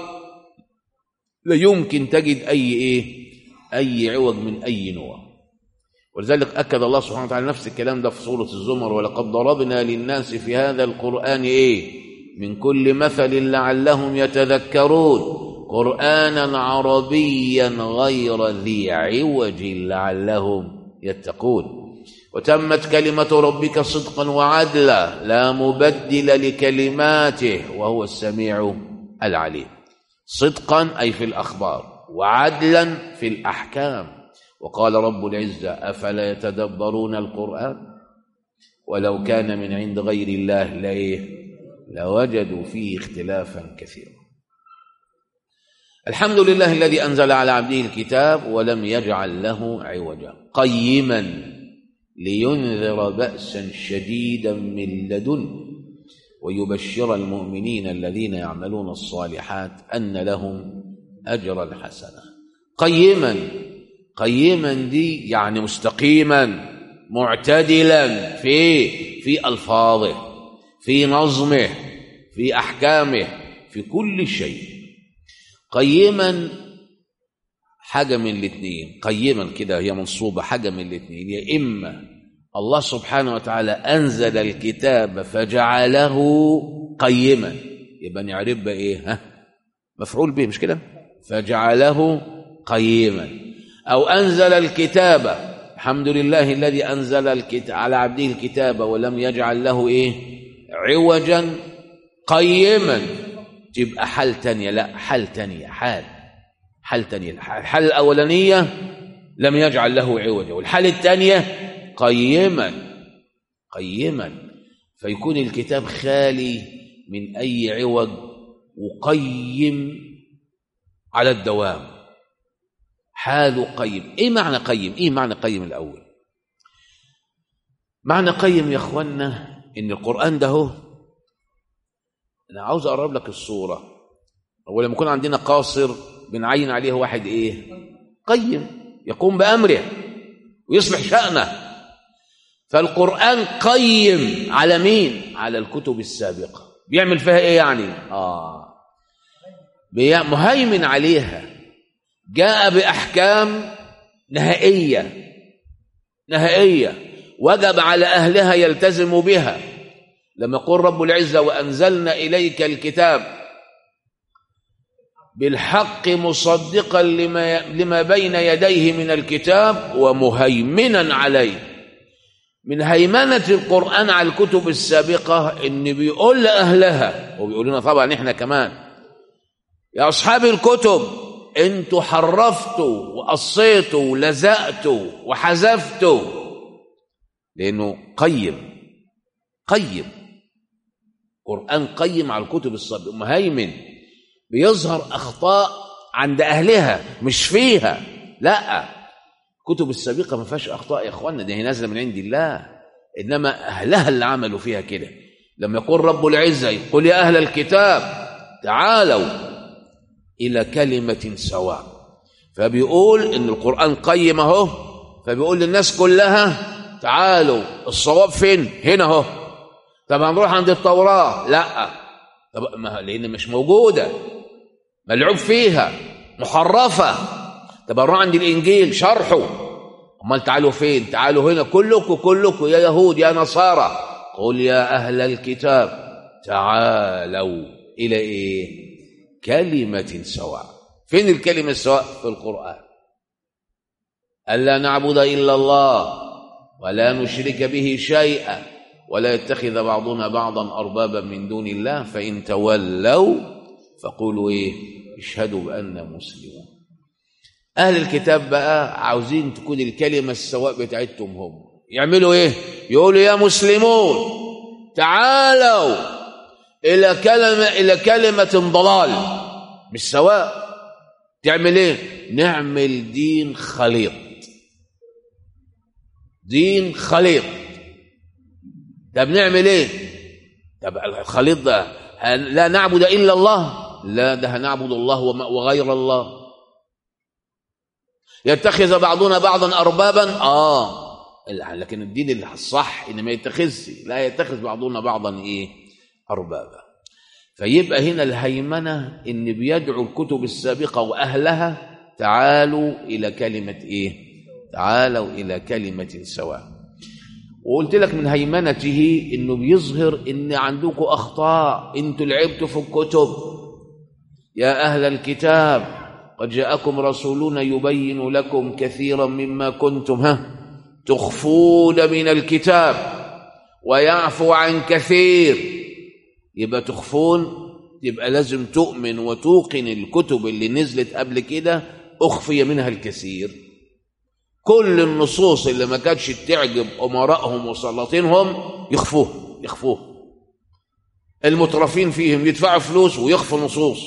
لا يمكن تجد اي ايه اي عوج من اي نوع ولذلك اكد الله سبحانه وتعالى نفس الكلام ده في سوره الزمر ولقد ضربنا للناس في هذا القران ايه من كل مثل لعلهم يتذكرون قرانا عربيا غير ذي عوج لعلهم يتقون وتمت كلمة ربك صدقا وعدلا لا مبدل لكلماته وهو السميع العليم صدقا أي في الأخبار وعدلا في الأحكام وقال رب العزة أفلا يتدبرون القرآن ولو كان من عند غير الله لإيه لوجدوا فيه اختلافا كثيرا الحمد لله الذي أنزل على عبده الكتاب ولم يجعل له عوجا قيما لينذر بأسا شديدا من لدن ويبشر المؤمنين الذين يعملون الصالحات أن لهم أجرا حسنا قيما قيما دي يعني مستقيما معتدلا في في ألفاظه في نظمه في أحكامه في كل شيء قيما حاجة من الاثنين قيما كده هي منصوبة حاجة من الاثنين يا إما الله سبحانه وتعالى أنزل الكتاب فجعله قيما يبقى نعرف بقى إيه ها مفعول به مش كده فجعله قيما أو أنزل الكتاب الحمد لله الذي أنزل الكتاب على عبده الكتاب ولم يجعل له إيه عوجا قيما تبقى حال تانية لا حال تانية حال حال تانية الحال الأولانية لم يجعل له عوجا والحال الثانية قيما قيما فيكون الكتاب خالي من أي عوج وقيم على الدوام حال قيم ايه معنى قيم ايه معنى قيم الاول معنى قيم يا اخوانا ان القران ده هو انا عاوز اقرب لك الصوره هو لما يكون عندنا قاصر بنعين عليه واحد ايه قيم يقوم بامره ويصلح شانه فالقران قيم على مين على الكتب السابقه بيعمل فيها ايه يعني اه مهيمن عليها جاء باحكام نهائيه نهائيه وجب على اهلها يلتزموا بها لما يقول رب العزه وانزلنا اليك الكتاب بالحق مصدقا لما لما بين يديه من الكتاب ومهيمنا عليه من هيمنه القران على الكتب السابقه ان بيقول لاهلها وبيقول لنا طبعا احنا كمان يا اصحاب الكتب انتوا حرفتوا وقصيتوا ولزقتوا وحذفتوا لانه قيم قيم قران قيم على الكتب السابقه مهيمن بيظهر اخطاء عند اهلها مش فيها لا الكتب السابقه ما فيهاش اخطاء يا اخوانا دي هي نازله من عند الله انما اهلها اللي عملوا فيها كده لما يقول رب العزه يقول يا اهل الكتاب تعالوا الى كلمه سواء فبيقول ان القران قيم اهو فبيقول للناس كلها تعالوا الصواب فين هنا اهو طب هنروح عند التوراه لا طب ما لان مش موجوده ملعوب فيها محرفه طب نروح عند الانجيل شرحه امال تعالوا فين تعالوا هنا كلكم كلكم يا يهود يا نصارى قل يا اهل الكتاب تعالوا الى ايه كلمه سواء فين الكلمه السواء في القران الا نعبد الا الله ولا نشرك به شيئا ولا يتخذ بعضنا بعضا اربابا من دون الله فان تولوا فقولوا ايه اشهدوا باننا مسلمون اهل الكتاب بقى عاوزين تكون الكلمه السواء بتاعتهم هم يعملوا ايه يقولوا يا مسلمون تعالوا الى كلمه الى كلمه ضلال مش سواء تعمل ايه نعمل دين خليط دين خليط طب نعمل ايه طب الخليط ده لا نعبد الا الله لا ده هنعبد الله وغير الله يتخذ بعضنا بعضا اربابا اه لكن الدين الصح ان ما يتخذش لا يتخذ بعضنا بعضا ايه اربابا فيبقى هنا الهيمنه ان بيدعو الكتب السابقه واهلها تعالوا الى كلمه ايه تعالوا الى كلمه سواء وقلت لك من هيمنته انه بيظهر ان عندكم اخطاء انتوا لعبتوا في الكتب يا اهل الكتاب قد جاءكم رسولنا يبين لكم كثيرا مما كنتم ها تخفون من الكتاب ويعفو عن كثير يبقى تخفون يبقى لازم تؤمن وتوقن الكتب اللي نزلت قبل كده اخفي منها الكثير كل النصوص اللي ما كانتش تعجب امرائهم وسلاطينهم يخفوه يخفوه المترفين فيهم يدفعوا فلوس ويخفوا نصوص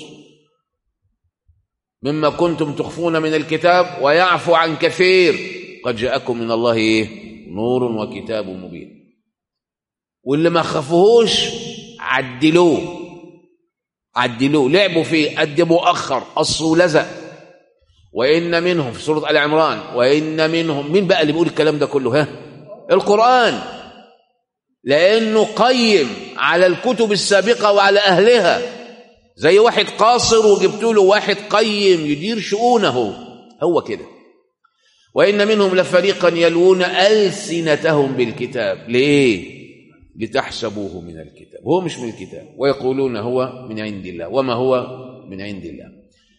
مما كنتم تخفون من الكتاب ويعفو عن كثير قد جاءكم من الله إيه؟ نور وكتاب مبين واللي ما خافوهوش عدلوه عدلوه لعبوا فيه قدموا أخر قصوا لزق وإن منهم في سورة آل عمران وإن منهم مين بقى اللي بيقول الكلام ده كله ها القرآن لأنه قيم على الكتب السابقة وعلى أهلها زي واحد قاصر وجبت له واحد قيم يدير شؤونه هو كده وإن منهم لفريقا يلوون ألسنتهم بالكتاب ليه لتحسبوه من الكتاب هو مش من الكتاب ويقولون هو من عند الله وما هو من عند الله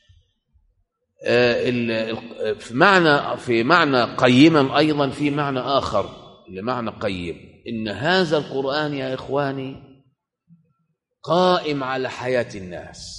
في معنى في معنى قيما ايضا في معنى اخر لمعنى قيم ان هذا القران يا اخواني قائم على حياه الناس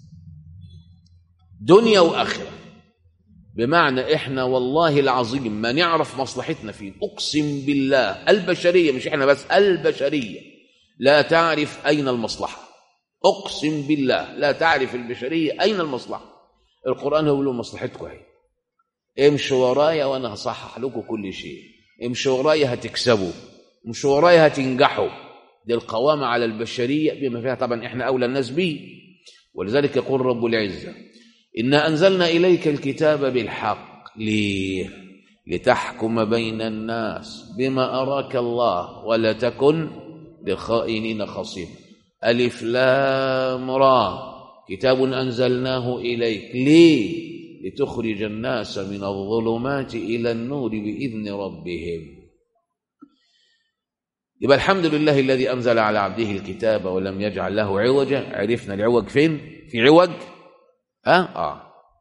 دنيا واخره بمعنى احنا والله العظيم ما نعرف مصلحتنا فيه اقسم بالله البشريه مش احنا بس البشريه لا تعرف اين المصلحه اقسم بالله لا تعرف البشريه اين المصلحه القرآن هو له مصلحتكم اهي امشوا ورايا وانا هصحح لكم كل شيء امشوا ورايا هتكسبوا امشوا ورايا هتنجحوا دي القوامة على البشرية بما فيها طبعا احنا أولى الناس به ولذلك يقول رب العزة إنا أنزلنا إليك الكتاب بالحق ليه لتحكم بين الناس بما أراك الله ولا تكن لخائنين خصيما ألف لام را كتاب أنزلناه إليك ليه لتخرج الناس من الظلمات إلى النور بإذن ربهم يبقى الحمد لله الذي أنزل على عبده الكتاب ولم يجعل له عوجا عرفنا العوج فين في عوج ها آه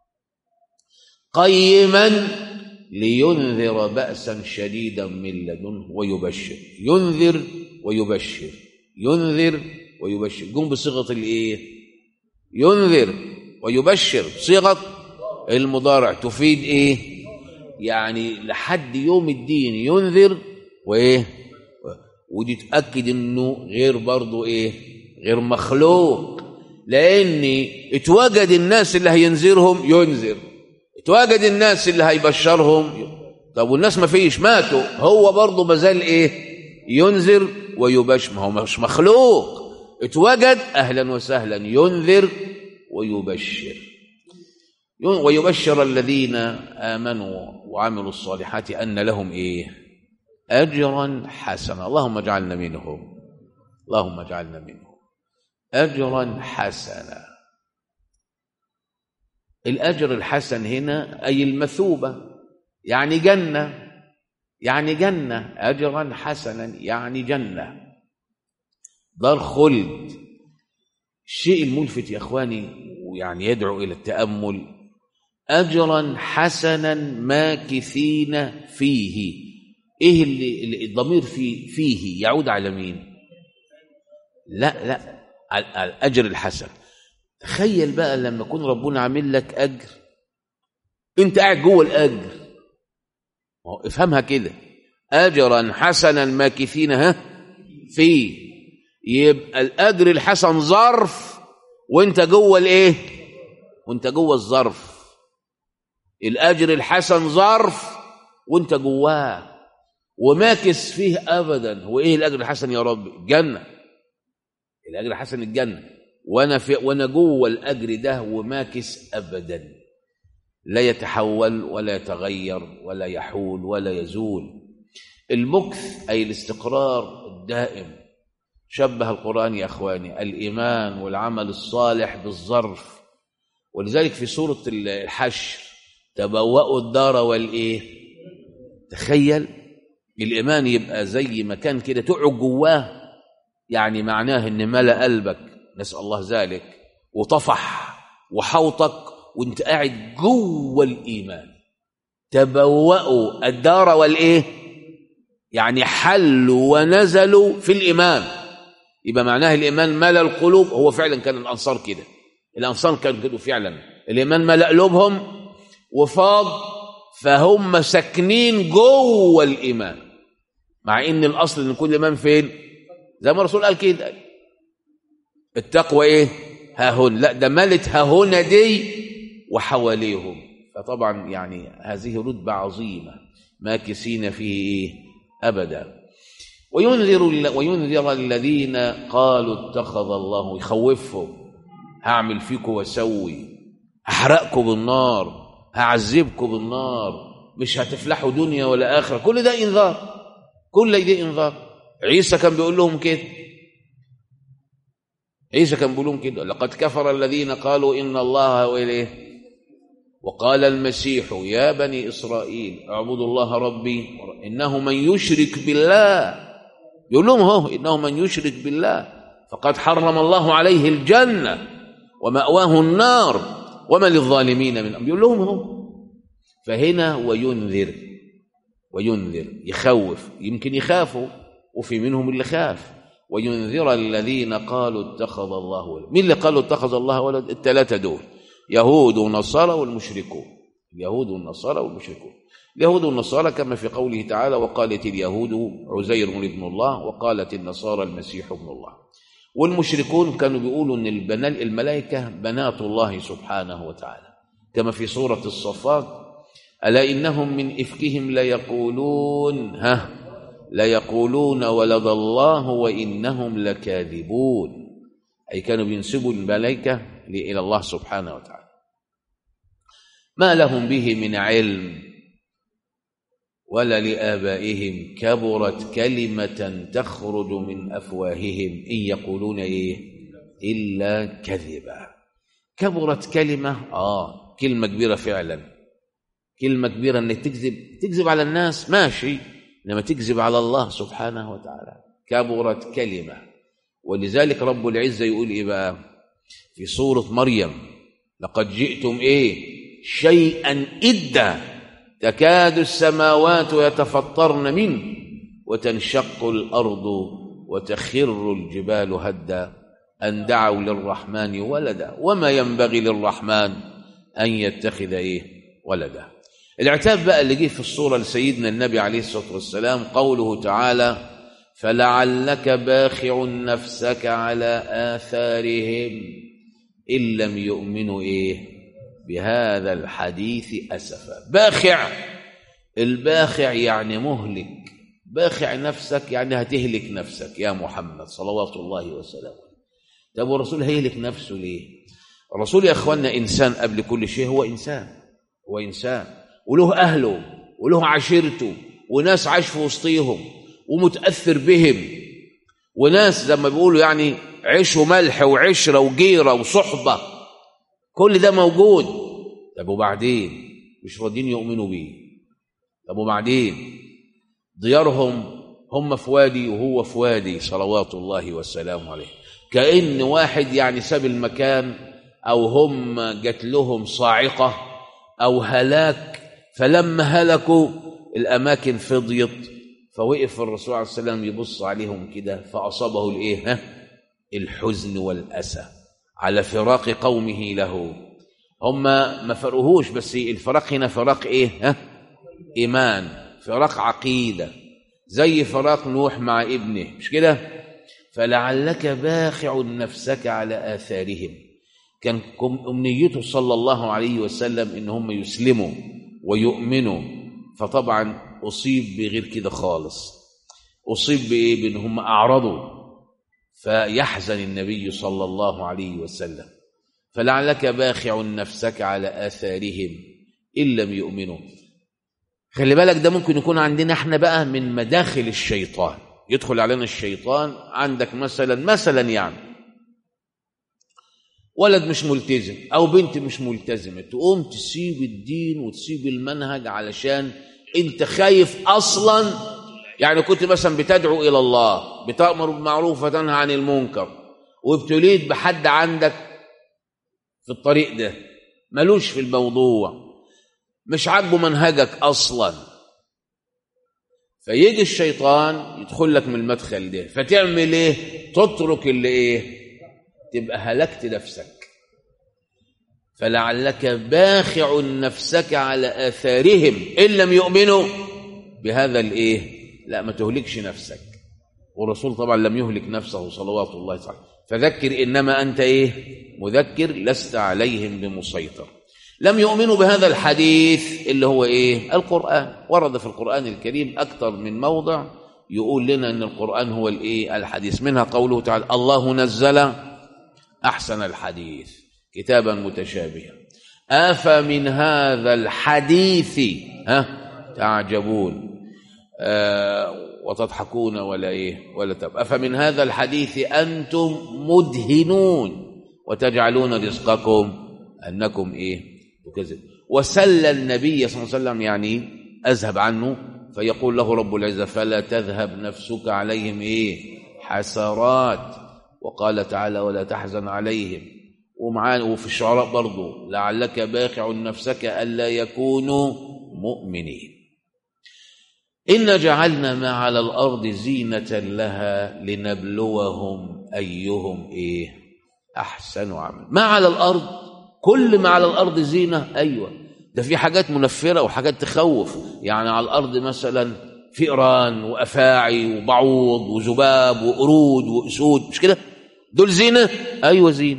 قيما لينذر بأسا شديدا من لدنه ويبشر ينذر ويبشر ينذر ويبشر قم بصيغة الإيه ينذر ويبشر صيغة المضارع تفيد ايه يعني لحد يوم الدين ينذر وايه ودي تأكد انه غير برضو ايه غير مخلوق لان اتوجد الناس اللي هينذرهم ينذر اتوجد الناس اللي هيبشرهم طب والناس ما فيش ماتوا هو برضو مازال ايه ينذر ويبشر ما هو مش مخلوق اتوجد اهلا وسهلا ينذر ويبشر ويبشر الذين امنوا وعملوا الصالحات ان لهم ايه اجرا حسنا اللهم اجعلنا منهم اللهم اجعلنا منهم اجرا حسنا الاجر الحسن هنا اي المثوبه يعني جنه يعني جنه اجرا حسنا يعني جنه دار خلد الشيء الملفت يا اخواني ويعني يدعو الى التامل اجرا حسنا ماكثين فيه ايه اللي, اللي الضمير في فيه يعود على مين لا لا على الاجر الحسن تخيل بقى لما يكون ربنا عامل لك اجر انت قاعد جوه الاجر افهمها كده اجرا حسنا ماكثين ها فيه يبقى الاجر الحسن ظرف وانت جوه الايه وانت جوه الظرف الاجر الحسن ظرف وانت جواه وماكس فيه ابدا هو ايه الاجر الحسن يا رب الجنه الاجر الحسن الجنه وانا في وانا جوه الاجر ده وماكس ابدا لا يتحول ولا يتغير ولا يحول ولا يزول المكث اي الاستقرار الدائم شبه القرآن يا أخواني الإيمان والعمل الصالح بالظرف ولذلك في سورة الحشر تبوأوا الدار والإيه تخيل الإيمان يبقى زي مكان كده تقعد جواه يعني معناه إن ملأ قلبك نسأل الله ذلك وطفح وحوطك وانت قاعد جوه الإيمان تبوأوا الدار والإيه يعني حلوا ونزلوا في الإيمان يبقى معناه الإيمان ملأ القلوب هو فعلا كان الأنصار كده الأنصار كانوا كده فعلا الإيمان ملأ قلوبهم وفاض فهم ساكنين جوه الإيمان مع إن الأصل إن كل إيمان فين زي ما الرسول قال كده التقوى ايه ها هنا لا ده ملت ها هنا دي وحواليهم فطبعا يعني هذه رتبة عظيمة ماكسين فيه إيه؟ أبدا وينذر وينذر الذين قالوا اتخذ الله يخوفهم هعمل فيكم واسوي هحرقكم بالنار هعذبكم بالنار مش هتفلحوا دنيا ولا آخرة كل ده إنذار كل ده إنذار عيسى كان بيقول لهم كده عيسى كان بيقول لهم كده لقد كفر الذين قالوا إن الله هو إليه وقال المسيح يا بني إسرائيل اعبدوا الله ربي إنه من يشرك بالله يقول لهم هو إنه من يشرك بالله فقد حرم الله عليه الجنة ومأواه النار وما للظالمين من بيقول لهم هو فهنا وينذر وينذر يخوف يمكن يخافوا وفي منهم اللي خاف وينذر الذين قالوا اتخذ الله ولد مين اللي قالوا اتخذ الله ولد الثلاثة دول يهود ونصارى والمشركون اليهود والنصارى والمشركون اليهود والنصارى كما في قوله تعالى وقالت اليهود عزير ابن الله وقالت النصارى المسيح ابن الله والمشركون كانوا بيقولوا ان الملائكه بنات الله سبحانه وتعالى كما في سوره الصفات الا انهم من افكهم ليقولون ها ليقولون ولد الله وانهم لكاذبون اي كانوا بينسبوا الملائكه الى الله سبحانه وتعالى ما لهم به من علم ولا لآبائهم كبرت كلمة تخرج من أفواههم إن يقولون إيه إلا كذبا كبرت كلمة آه كلمة كبيرة فعلا كلمة كبيرة أنك تكذب تكذب على الناس ماشي إنما تكذب على الله سبحانه وتعالى كبرت كلمة ولذلك رب العزة يقول إيه بقى في سورة مريم لقد جئتم إيه شيئا إدا تكاد السماوات يتفطرن منه وتنشق الأرض وتخر الجبال هدا أن دعوا للرحمن ولدا وما ينبغي للرحمن أن يتخذ إيه ولدا العتاب بقى اللي جه في الصورة لسيدنا النبي عليه الصلاة والسلام قوله تعالى فلعلك باخع نفسك على آثارهم إن لم يؤمنوا إيه بهذا الحديث أسفا باخع الباخع يعني مهلك باخع نفسك يعني هتهلك نفسك يا محمد صلوات الله وسلامه طب والرسول هيهلك نفسه ليه الرسول يا اخوانا انسان قبل كل شيء هو انسان هو انسان وله اهله وله عشيرته وناس عاش في وسطيهم ومتاثر بهم وناس زي ما بيقولوا يعني عيش وملح وعشره وجيره وصحبه كل ده موجود طب وبعدين مش راضيين يؤمنوا بيه طب وبعدين ديارهم هم في وادي وهو في وادي صلوات الله والسلام عليه كأن واحد يعني ساب المكان أو هم جات لهم صاعقة أو هلاك فلما هلكوا الأماكن فضيت فوقف الرسول عليه السلام يبص عليهم كده فأصابه الإيه ها الحزن والأسى على فراق قومه له هم ما فرقوهوش بس الفراق هنا فراق ايه ها ايمان فراق عقيده زي فراق نوح مع ابنه مش كده فلعلك باخع نفسك على اثارهم كان امنيته صلى الله عليه وسلم ان هم يسلموا ويؤمنوا فطبعا اصيب بغير كده خالص اصيب بايه بان هم اعرضوا فيحزن النبي صلى الله عليه وسلم فلعلك باخع نفسك على آثارهم إن لم يؤمنوا خلي بالك ده ممكن يكون عندنا احنا بقى من مداخل الشيطان يدخل علينا الشيطان عندك مثلا مثلا يعني ولد مش ملتزم او بنت مش ملتزمه تقوم تسيب الدين وتسيب المنهج علشان انت خايف اصلا يعني كنت مثلا بتدعو الى الله بتامر بالمعروف وتنهى عن المنكر وابتليت بحد عندك في الطريق ده ملوش في الموضوع مش عاجبه منهجك اصلا فيجي الشيطان يدخل لك من المدخل ده فتعمل ايه تترك اللي ايه تبقى هلكت نفسك فلعلك باخع نفسك على اثارهم ان لم يؤمنوا بهذا الايه لا ما تهلكش نفسك والرسول طبعا لم يهلك نفسه صلوات الله تعالى فذكر انما انت ايه مذكر لست عليهم بمسيطر لم يؤمنوا بهذا الحديث اللي هو ايه القران ورد في القران الكريم اكثر من موضع يقول لنا ان القران هو الايه الحديث منها قوله تعالى الله نزل احسن الحديث كتابا متشابها افمن هذا الحديث ها تعجبون آه وتضحكون ولا ايه ولا تب افمن هذا الحديث انتم مدهنون وتجعلون رزقكم انكم ايه تكذب وسل النبي صلى الله عليه وسلم يعني اذهب عنه فيقول له رب العزه فلا تذهب نفسك عليهم ايه حسرات وقال تعالى ولا تحزن عليهم ومعانا وفي الشعراء برضه لعلك باخع نفسك الا يكونوا مؤمنين إن جعلنا ما على الأرض زينة لها لنبلوهم أيهم إيه أحسن عمل ما على الأرض كل ما على الأرض زينة أيوة ده في حاجات منفرة وحاجات تخوف يعني على الأرض مثلا فئران وأفاعي وبعوض وذباب وقرود وأسود مش كده دول زينة أيوة زينة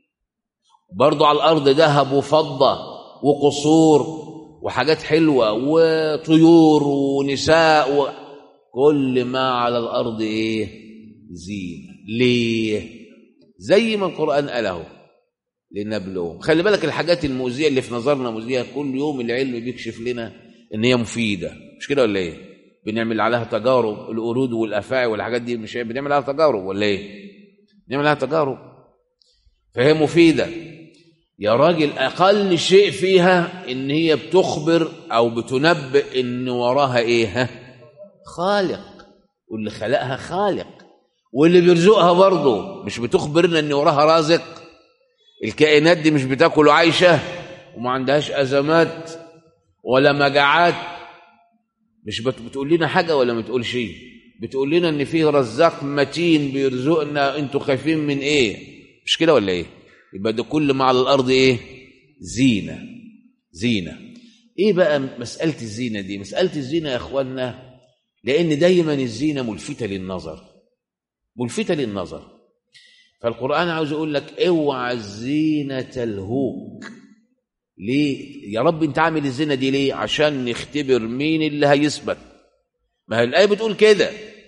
برضو على الأرض ذهب وفضة وقصور وحاجات حلوة وطيور ونساء و... كل ما على الأرض إيه زينة ليه زي ما القرآن قاله لنبلوهم خلي بالك الحاجات المؤذية اللي في نظرنا مؤذية كل يوم العلم بيكشف لنا إن هي مفيدة مش كده ولا إيه بنعمل عليها تجارب القرود والأفاعي والحاجات دي مش بنعمل عليها تجارب ولا إيه بنعمل عليها تجارب فهي مفيدة يا راجل أقل شيء فيها إن هي بتخبر أو بتنبئ إن وراها إيه ها؟ خالق واللي خلقها خالق واللي بيرزقها برضه مش بتخبرنا إن وراها رازق الكائنات دي مش بتاكل وعايشة وما عندهاش أزمات ولا مجاعات مش بتقول لنا حاجة ولا ما تقول شيء بتقول لنا إن فيه رزاق متين بيرزقنا أنتوا خايفين من إيه مش كده ولا إيه يبقى ده كل ما على الارض ايه زينه زينه ايه بقى مساله الزينه دي مساله الزينه يا اخوانا لان دايما الزينه ملفته للنظر ملفته للنظر فالقران عاوز يقول لك اوعى الزينه تلهوك ليه يا رب انت عامل الزينه دي ليه عشان نختبر مين اللي هيثبت ما هي الايه بتقول كده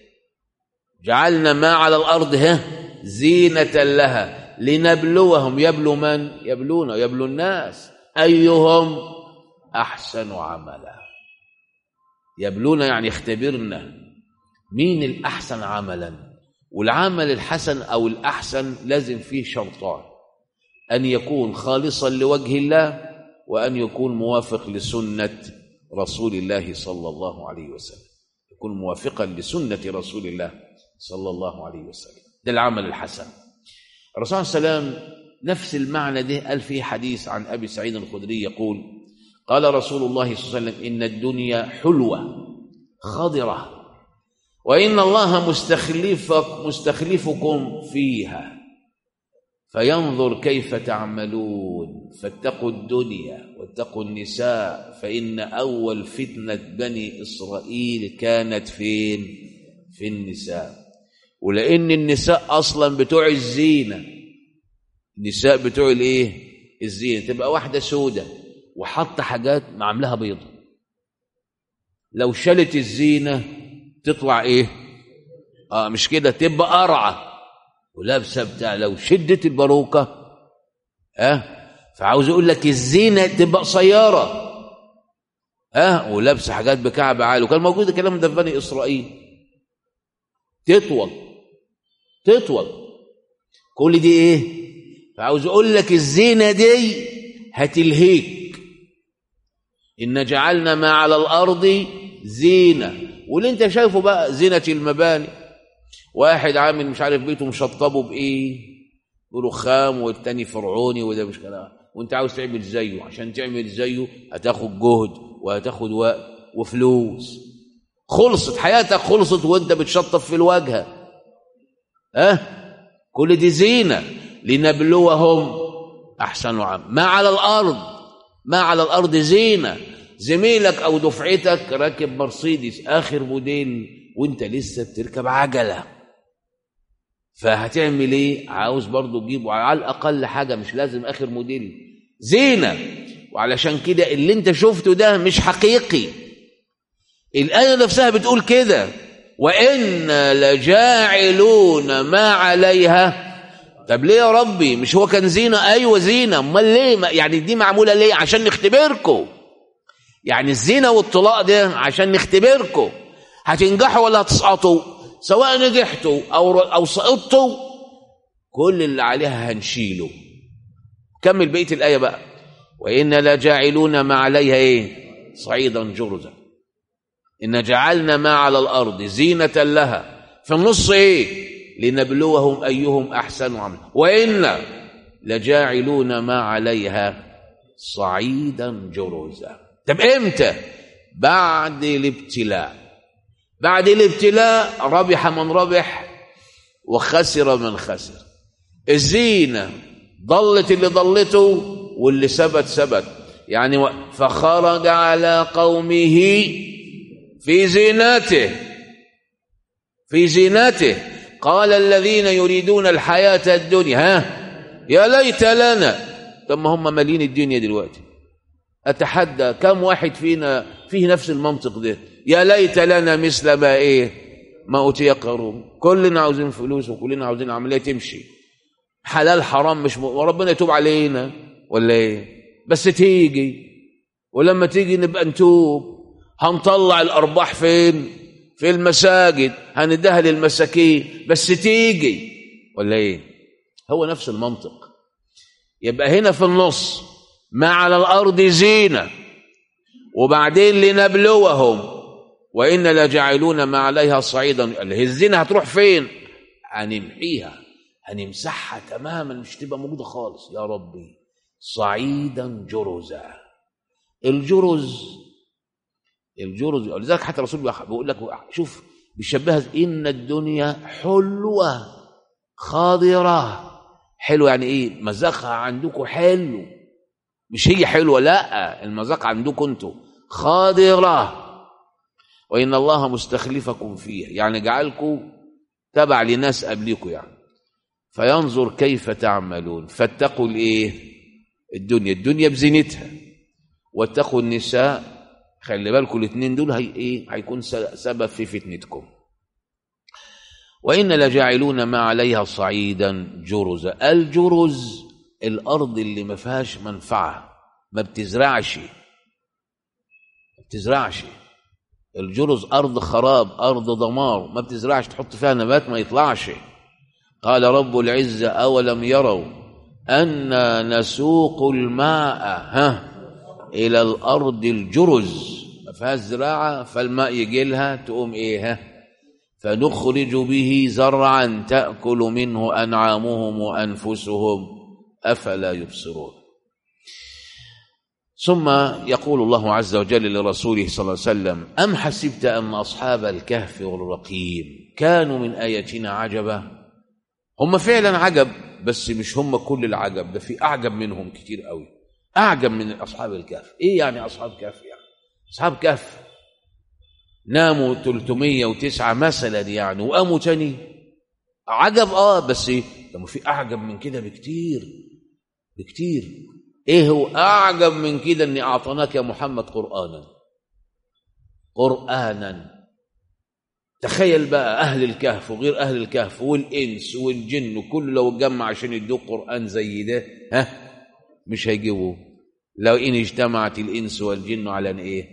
جعلنا ما على الارض ها زينه لها لنبلوهم يبلو من يبلون يبلو الناس أيهم أحسن عملا يبلونا يعني يختبرنا مين الأحسن عملا والعمل الحسن أو الأحسن لازم فيه شرطان أن يكون خالصا لوجه الله وأن يكون موافق لسنة رسول الله صلى الله عليه وسلم يكون موافقا لسنة رسول الله صلى الله عليه وسلم ده العمل الحسن الرسول صلى الله عليه وسلم نفس المعنى ده قال في حديث عن أبي سعيد الخدري يقول قال رسول الله صلى الله عليه وسلم إن الدنيا حلوة خضرة وإن الله مستخلفك مستخلفكم فيها فينظر كيف تعملون فاتقوا الدنيا واتقوا النساء فإن أول فتنة بني إسرائيل كانت فين في النساء ولأن النساء أصلا بتوع الزينة النساء بتوع الإيه الزينة تبقى واحدة سودة وحط حاجات عاملاها بيضة لو شالت الزينة تطلع إيه آه مش كده تبقى قرعة ولابسة بتاع لو شدت الباروكة آه فعاوز أقول لك الزينة تبقى قصيرة آه ولابسة حاجات بكعب عالي وكان موجود الكلام ده في بني إسرائيل تطول تطول كل دي ايه فعاوز اقول لك الزينه دي هتلهيك ان جعلنا ما على الارض زينه واللي انت شايفه بقى زينه المباني واحد عامل مش عارف بيته مشطبه بايه برخام والتاني فرعوني وده مش كلام وانت عاوز تعمل زيه عشان تعمل زيه هتاخد جهد وهتاخد وقت وفلوس خلصت حياتك خلصت وانت بتشطف في الواجهه اه كل دي زينه لنبلوهم احسن عمل ما على الارض ما على الارض زينه زميلك او دفعتك راكب مرسيدس اخر موديل وانت لسه بتركب عجله فهتعمل ايه عاوز برضو تجيب على الاقل حاجه مش لازم اخر موديل زينه وعلشان كده اللي انت شفته ده مش حقيقي الايه نفسها بتقول كده وان لجاعلون ما عليها طب ليه يا ربي مش هو كان زينه ايوه زينه امال ليه ما- يعني دي معموله ليه عشان نختبركم يعني الزنا والطلاق ده عشان نختبركم هتنجحوا ولا هتسقطوا سواء نجحتوا او او سقطتوا كل اللي عليها هنشيله كمل بقيه الايه بقى وان لجاعلون ما عليها ايه صعيدا جرزا ان جعلنا ما على الارض زينه لها في النص ايه لنبلوهم ايهم احسن عملا وان لجاعلون ما عليها صعيدا جرزا طب امتى بعد الابتلاء بعد الابتلاء ربح من ربح وخسر من خسر الزينة ضلت اللي ضلته واللي ثبت ثبت يعني و- فخرج على قومه في زينته في زينته قال الذين يريدون الحياة الدنيا ها يا ليت لنا طب ما هم مالين الدنيا دلوقتي أتحدى كم واحد فينا فيه نفس المنطق ده يا ليت لنا مثل ما إيه ما أوتي قارون كلنا عاوزين فلوس وكلنا عاوزين عملية تمشي حلال حرام مش م... وربنا يتوب علينا ولا إيه بس تيجي ولما تيجي نبقى نتوب هنطلع الأرباح فين في المساجد هنديها للمساكين بس تيجي ولا إيه هو نفس المنطق يبقى هنا في النص ما على الأرض زينة وبعدين لنبلوهم وإن لجعلون ما عليها صعيدا اللي هي الزينة هتروح فين هنمحيها هنمسحها تماما مش تبقى موجودة خالص يا ربي صعيدا جرزا الجرز الجرز ولذلك حتى الرسول بيقول لك شوف بيشبهها إن الدنيا حلوة خاضرة حلو يعني ايه مذاقها عندكم حلو مش هي حلوه لا المذاق عندكم انتم خاضره وان الله مستخلفكم فيها يعني جعلكم تبع لناس قبلكم يعني فينظر كيف تعملون فاتقوا الايه الدنيا الدنيا بزينتها واتقوا النساء خلي بالكم الاثنين دول هي ايه هيكون سبب في فتنتكم وإن لجاعلون ما عليها صعيدا جرزا الجرز الأرض اللي ما فيهاش منفعة ما بتزرعش ما بتزرعش الجرز أرض خراب أرض دمار ما بتزرعش تحط فيها نبات ما يطلعش قال رب العزة أولم يروا أنا نسوق الماء ها إلى الأرض الجرز ما فيهاش زراعة فالماء يجي لها تقوم إيه ها فنخرج به زرعا تاكل منه انعامهم وانفسهم افلا يبصرون ثم يقول الله عز وجل لرسوله صلى الله عليه وسلم ام حسبت ان اصحاب الكهف والرقيم كانوا من اياتنا عجبا هم فعلا عجب بس مش هم كل العجب ده في اعجب منهم كتير قوي اعجب من اصحاب الكهف ايه يعني اصحاب كهف يعني اصحاب كهف ناموا 309 مثلا يعني وقاموا تاني عجب اه بس لما في اعجب من كده بكتير بكتير ايه هو اعجب من كده اني اعطيناك يا محمد قرانا قرانا تخيل بقى اهل الكهف وغير اهل الكهف والانس والجن وكل لو اتجمع عشان يدوك قران زي ده ها مش هيجيبوا لو ان اجتمعت الانس والجن على ان ايه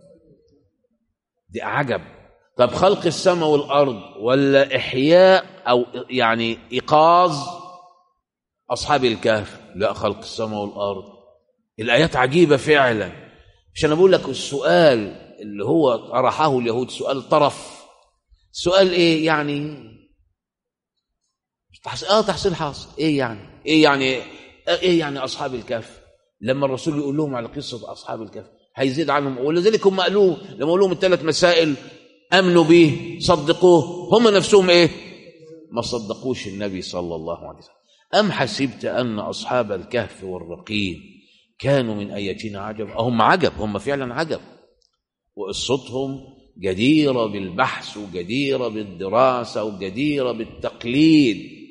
دي عجب طب خلق السماء والارض ولا احياء او يعني ايقاظ اصحاب الكهف لا خلق السماء والارض الايات عجيبه فعلا مش انا بقول لك السؤال اللي هو طرحه اليهود سؤال طرف سؤال ايه يعني تحصيل اه تحصيل حاصل ايه يعني ايه يعني ايه يعني اصحاب الكهف لما الرسول يقول لهم على قصه اصحاب الكهف هيزيد عنهم ولذلك هم قالوه لما قالوا لهم الثلاث مسائل امنوا به صدقوه هم نفسهم ايه ما صدقوش النبي صلى الله عليه وسلم ام حسبت ان اصحاب الكهف والرقيم كانوا من اياتنا عجب هم عجب هم فعلا عجب وقصتهم جديره بالبحث وجديره بالدراسه وجديره بالتقليد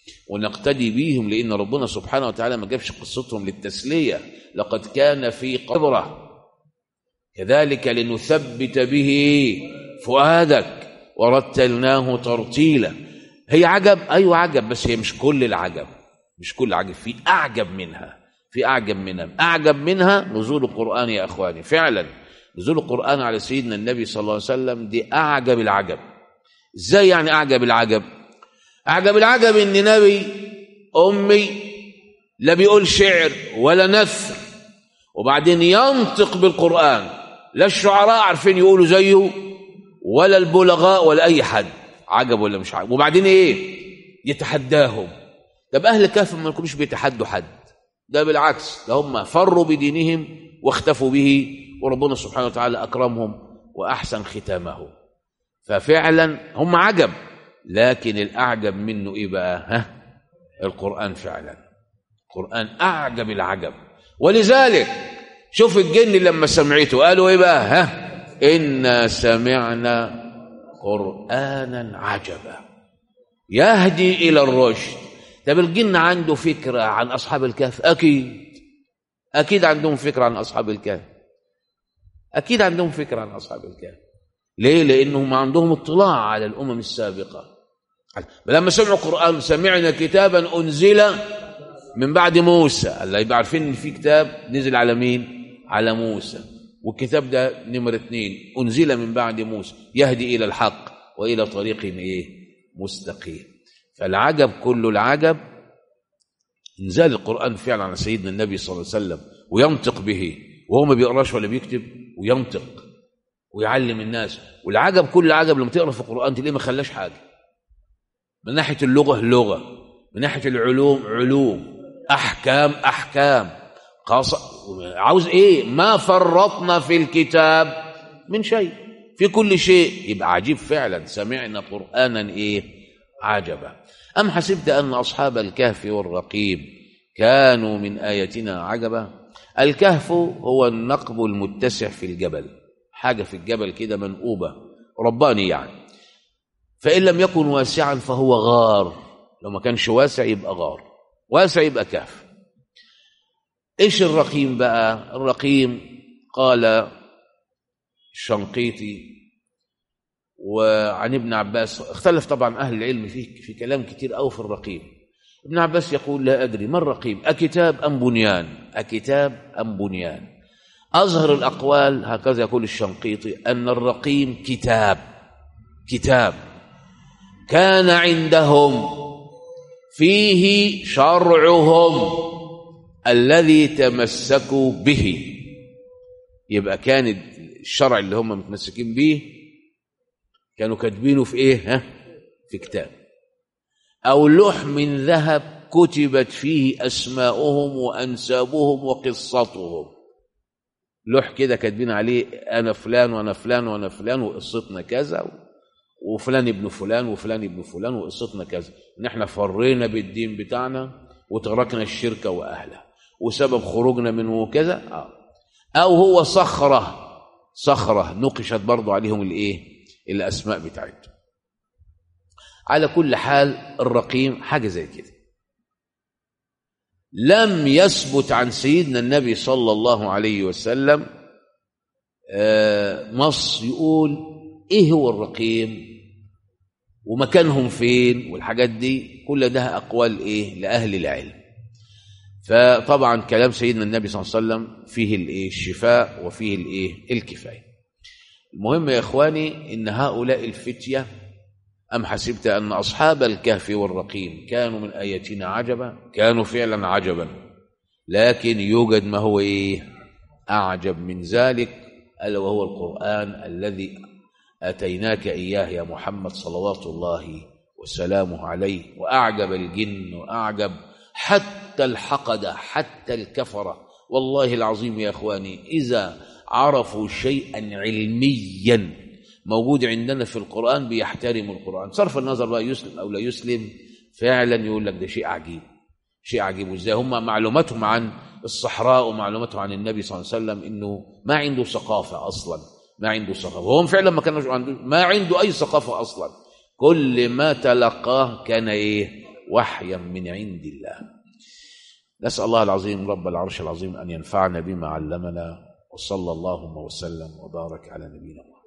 ونقتدي بيهم لأن ربنا سبحانه وتعالى ما جابش قصتهم للتسلية لقد كان في قبرة كذلك لنثبت به فؤادك ورتلناه ترتيلا هي عجب أيوة عجب بس هي مش كل العجب مش كل عجب في أعجب منها في أعجب منها أعجب منها نزول القرآن يا أخواني فعلا نزول القرآن على سيدنا النبي صلى الله عليه وسلم دي أعجب العجب إزاي يعني أعجب العجب أعجب العجب إن نبي أمي لا بيقول شعر ولا نثر وبعدين ينطق بالقرآن لا الشعراء عارفين يقولوا زيه ولا البلغاء ولا أي حد عجب ولا مش عجب وبعدين إيه يتحداهم طب أهل الكهف ما يكونوش بيتحدوا حد ده بالعكس ده هم فروا بدينهم واختفوا به وربنا سبحانه وتعالى أكرمهم وأحسن ختامه ففعلا هم عجب لكن الأعجب منه إيه بقى ها القرآن فعلا القرآن أعجب العجب ولذلك شوف الجن لما سمعته قالوا إيه بقى ها إنا سمعنا قرآنا عجبا يهدي إلى الرشد طب الجن عنده فكرة عن أصحاب الكهف أكيد أكيد عندهم فكرة عن أصحاب الكهف أكيد عندهم فكرة عن أصحاب الكهف ليه؟ لأنهم عندهم اطلاع على الأمم السابقة لما سمعوا القرآن سمعنا كتابا أنزل من بعد موسى الله يبقى عارفين إن في كتاب نزل على مين؟ على موسى والكتاب ده نمرة اثنين أنزل من بعد موسى يهدي إلى الحق وإلى طريق إيه؟ مستقيم فالعجب كل العجب انزال القرآن فعلا على سيدنا النبي صلى الله عليه وسلم وينطق به وهو ما بيقراش ولا بيكتب وينطق ويعلم الناس والعجب كل العجب لما تقرا في القرآن تلاقيه ما خلاش حاجة من ناحية اللغة لغة من ناحية العلوم علوم أحكام أحكام قاص عاوز إيه ما فرطنا في الكتاب من شيء في كل شيء يبقى عجيب فعلا سمعنا قرآنا إيه عجبا أم حسبت أن أصحاب الكهف والرقيم كانوا من آياتنا عجبا الكهف هو النقب المتسع في الجبل حاجة في الجبل كده منقوبة رباني يعني فإن لم يكن واسعا فهو غار لو ما كانش واسع يبقى غار واسع يبقى كهف ايش الرقيم بقى الرقيم قال الشنقيطي وعن ابن عباس اختلف طبعا اهل العلم فيه في كلام كتير قوي في الرقيم ابن عباس يقول لا ادري ما الرقيم اكتاب ام بنيان اكتاب ام بنيان اظهر الاقوال هكذا يقول الشنقيطي ان الرقيم كتاب كتاب كان عندهم فيه شرعهم الذي تمسكوا به يبقى كان الشرع اللي هم متمسكين به كانوا كاتبينه في ايه ها في كتاب او لوح من ذهب كتبت فيه اسماؤهم وانسابهم وقصتهم لوح كده كاتبين عليه انا فلان وانا فلان وانا فلان وقصتنا كذا وفلان ابن فلان وفلان ابن فلان وقصتنا كذا ان احنا فرينا بالدين بتاعنا وتركنا الشركه واهلها وسبب خروجنا منه كذا آه. او هو صخره صخره نقشت برضو عليهم الايه الاسماء بتاعتهم على كل حال الرقيم حاجه زي كده لم يثبت عن سيدنا النبي صلى الله عليه وسلم آه نص يقول ايه هو الرقيم ومكانهم فين والحاجات دي كل ده اقوال ايه لاهل العلم فطبعا كلام سيدنا النبي صلى الله عليه وسلم فيه الايه الشفاء وفيه الايه الكفايه المهم يا اخواني ان هؤلاء الفتيه ام حسبت ان اصحاب الكهف والرقيم كانوا من اياتنا عجبا كانوا فعلا عجبا لكن يوجد ما هو ايه اعجب من ذلك الا وهو القران الذي اتيناك اياه يا محمد صلوات الله وسلامه عليه واعجب الجن واعجب حتى الحقده حتى الكفره والله العظيم يا اخواني اذا عرفوا شيئا علميا موجود عندنا في القرآن بيحترموا القرآن صرف النظر بقى يسلم أو لا يسلم فعلا يقول لك ده شيء عجيب شيء عجيب وازاي هم معلوماتهم عن الصحراء ومعلوماتهم عن النبي صلى الله عليه وسلم انه ما عنده ثقافه اصلا ما عنده ثقافه وهم فعلا ما كانوش عنده ما عنده اي ثقافه اصلا كل ما تلقاه كان ايه وحيا من عند الله نسأل الله العظيم رب العرش العظيم أن ينفعنا بما علمنا وصلى اللهم وسلم وبارك على نبينا محمد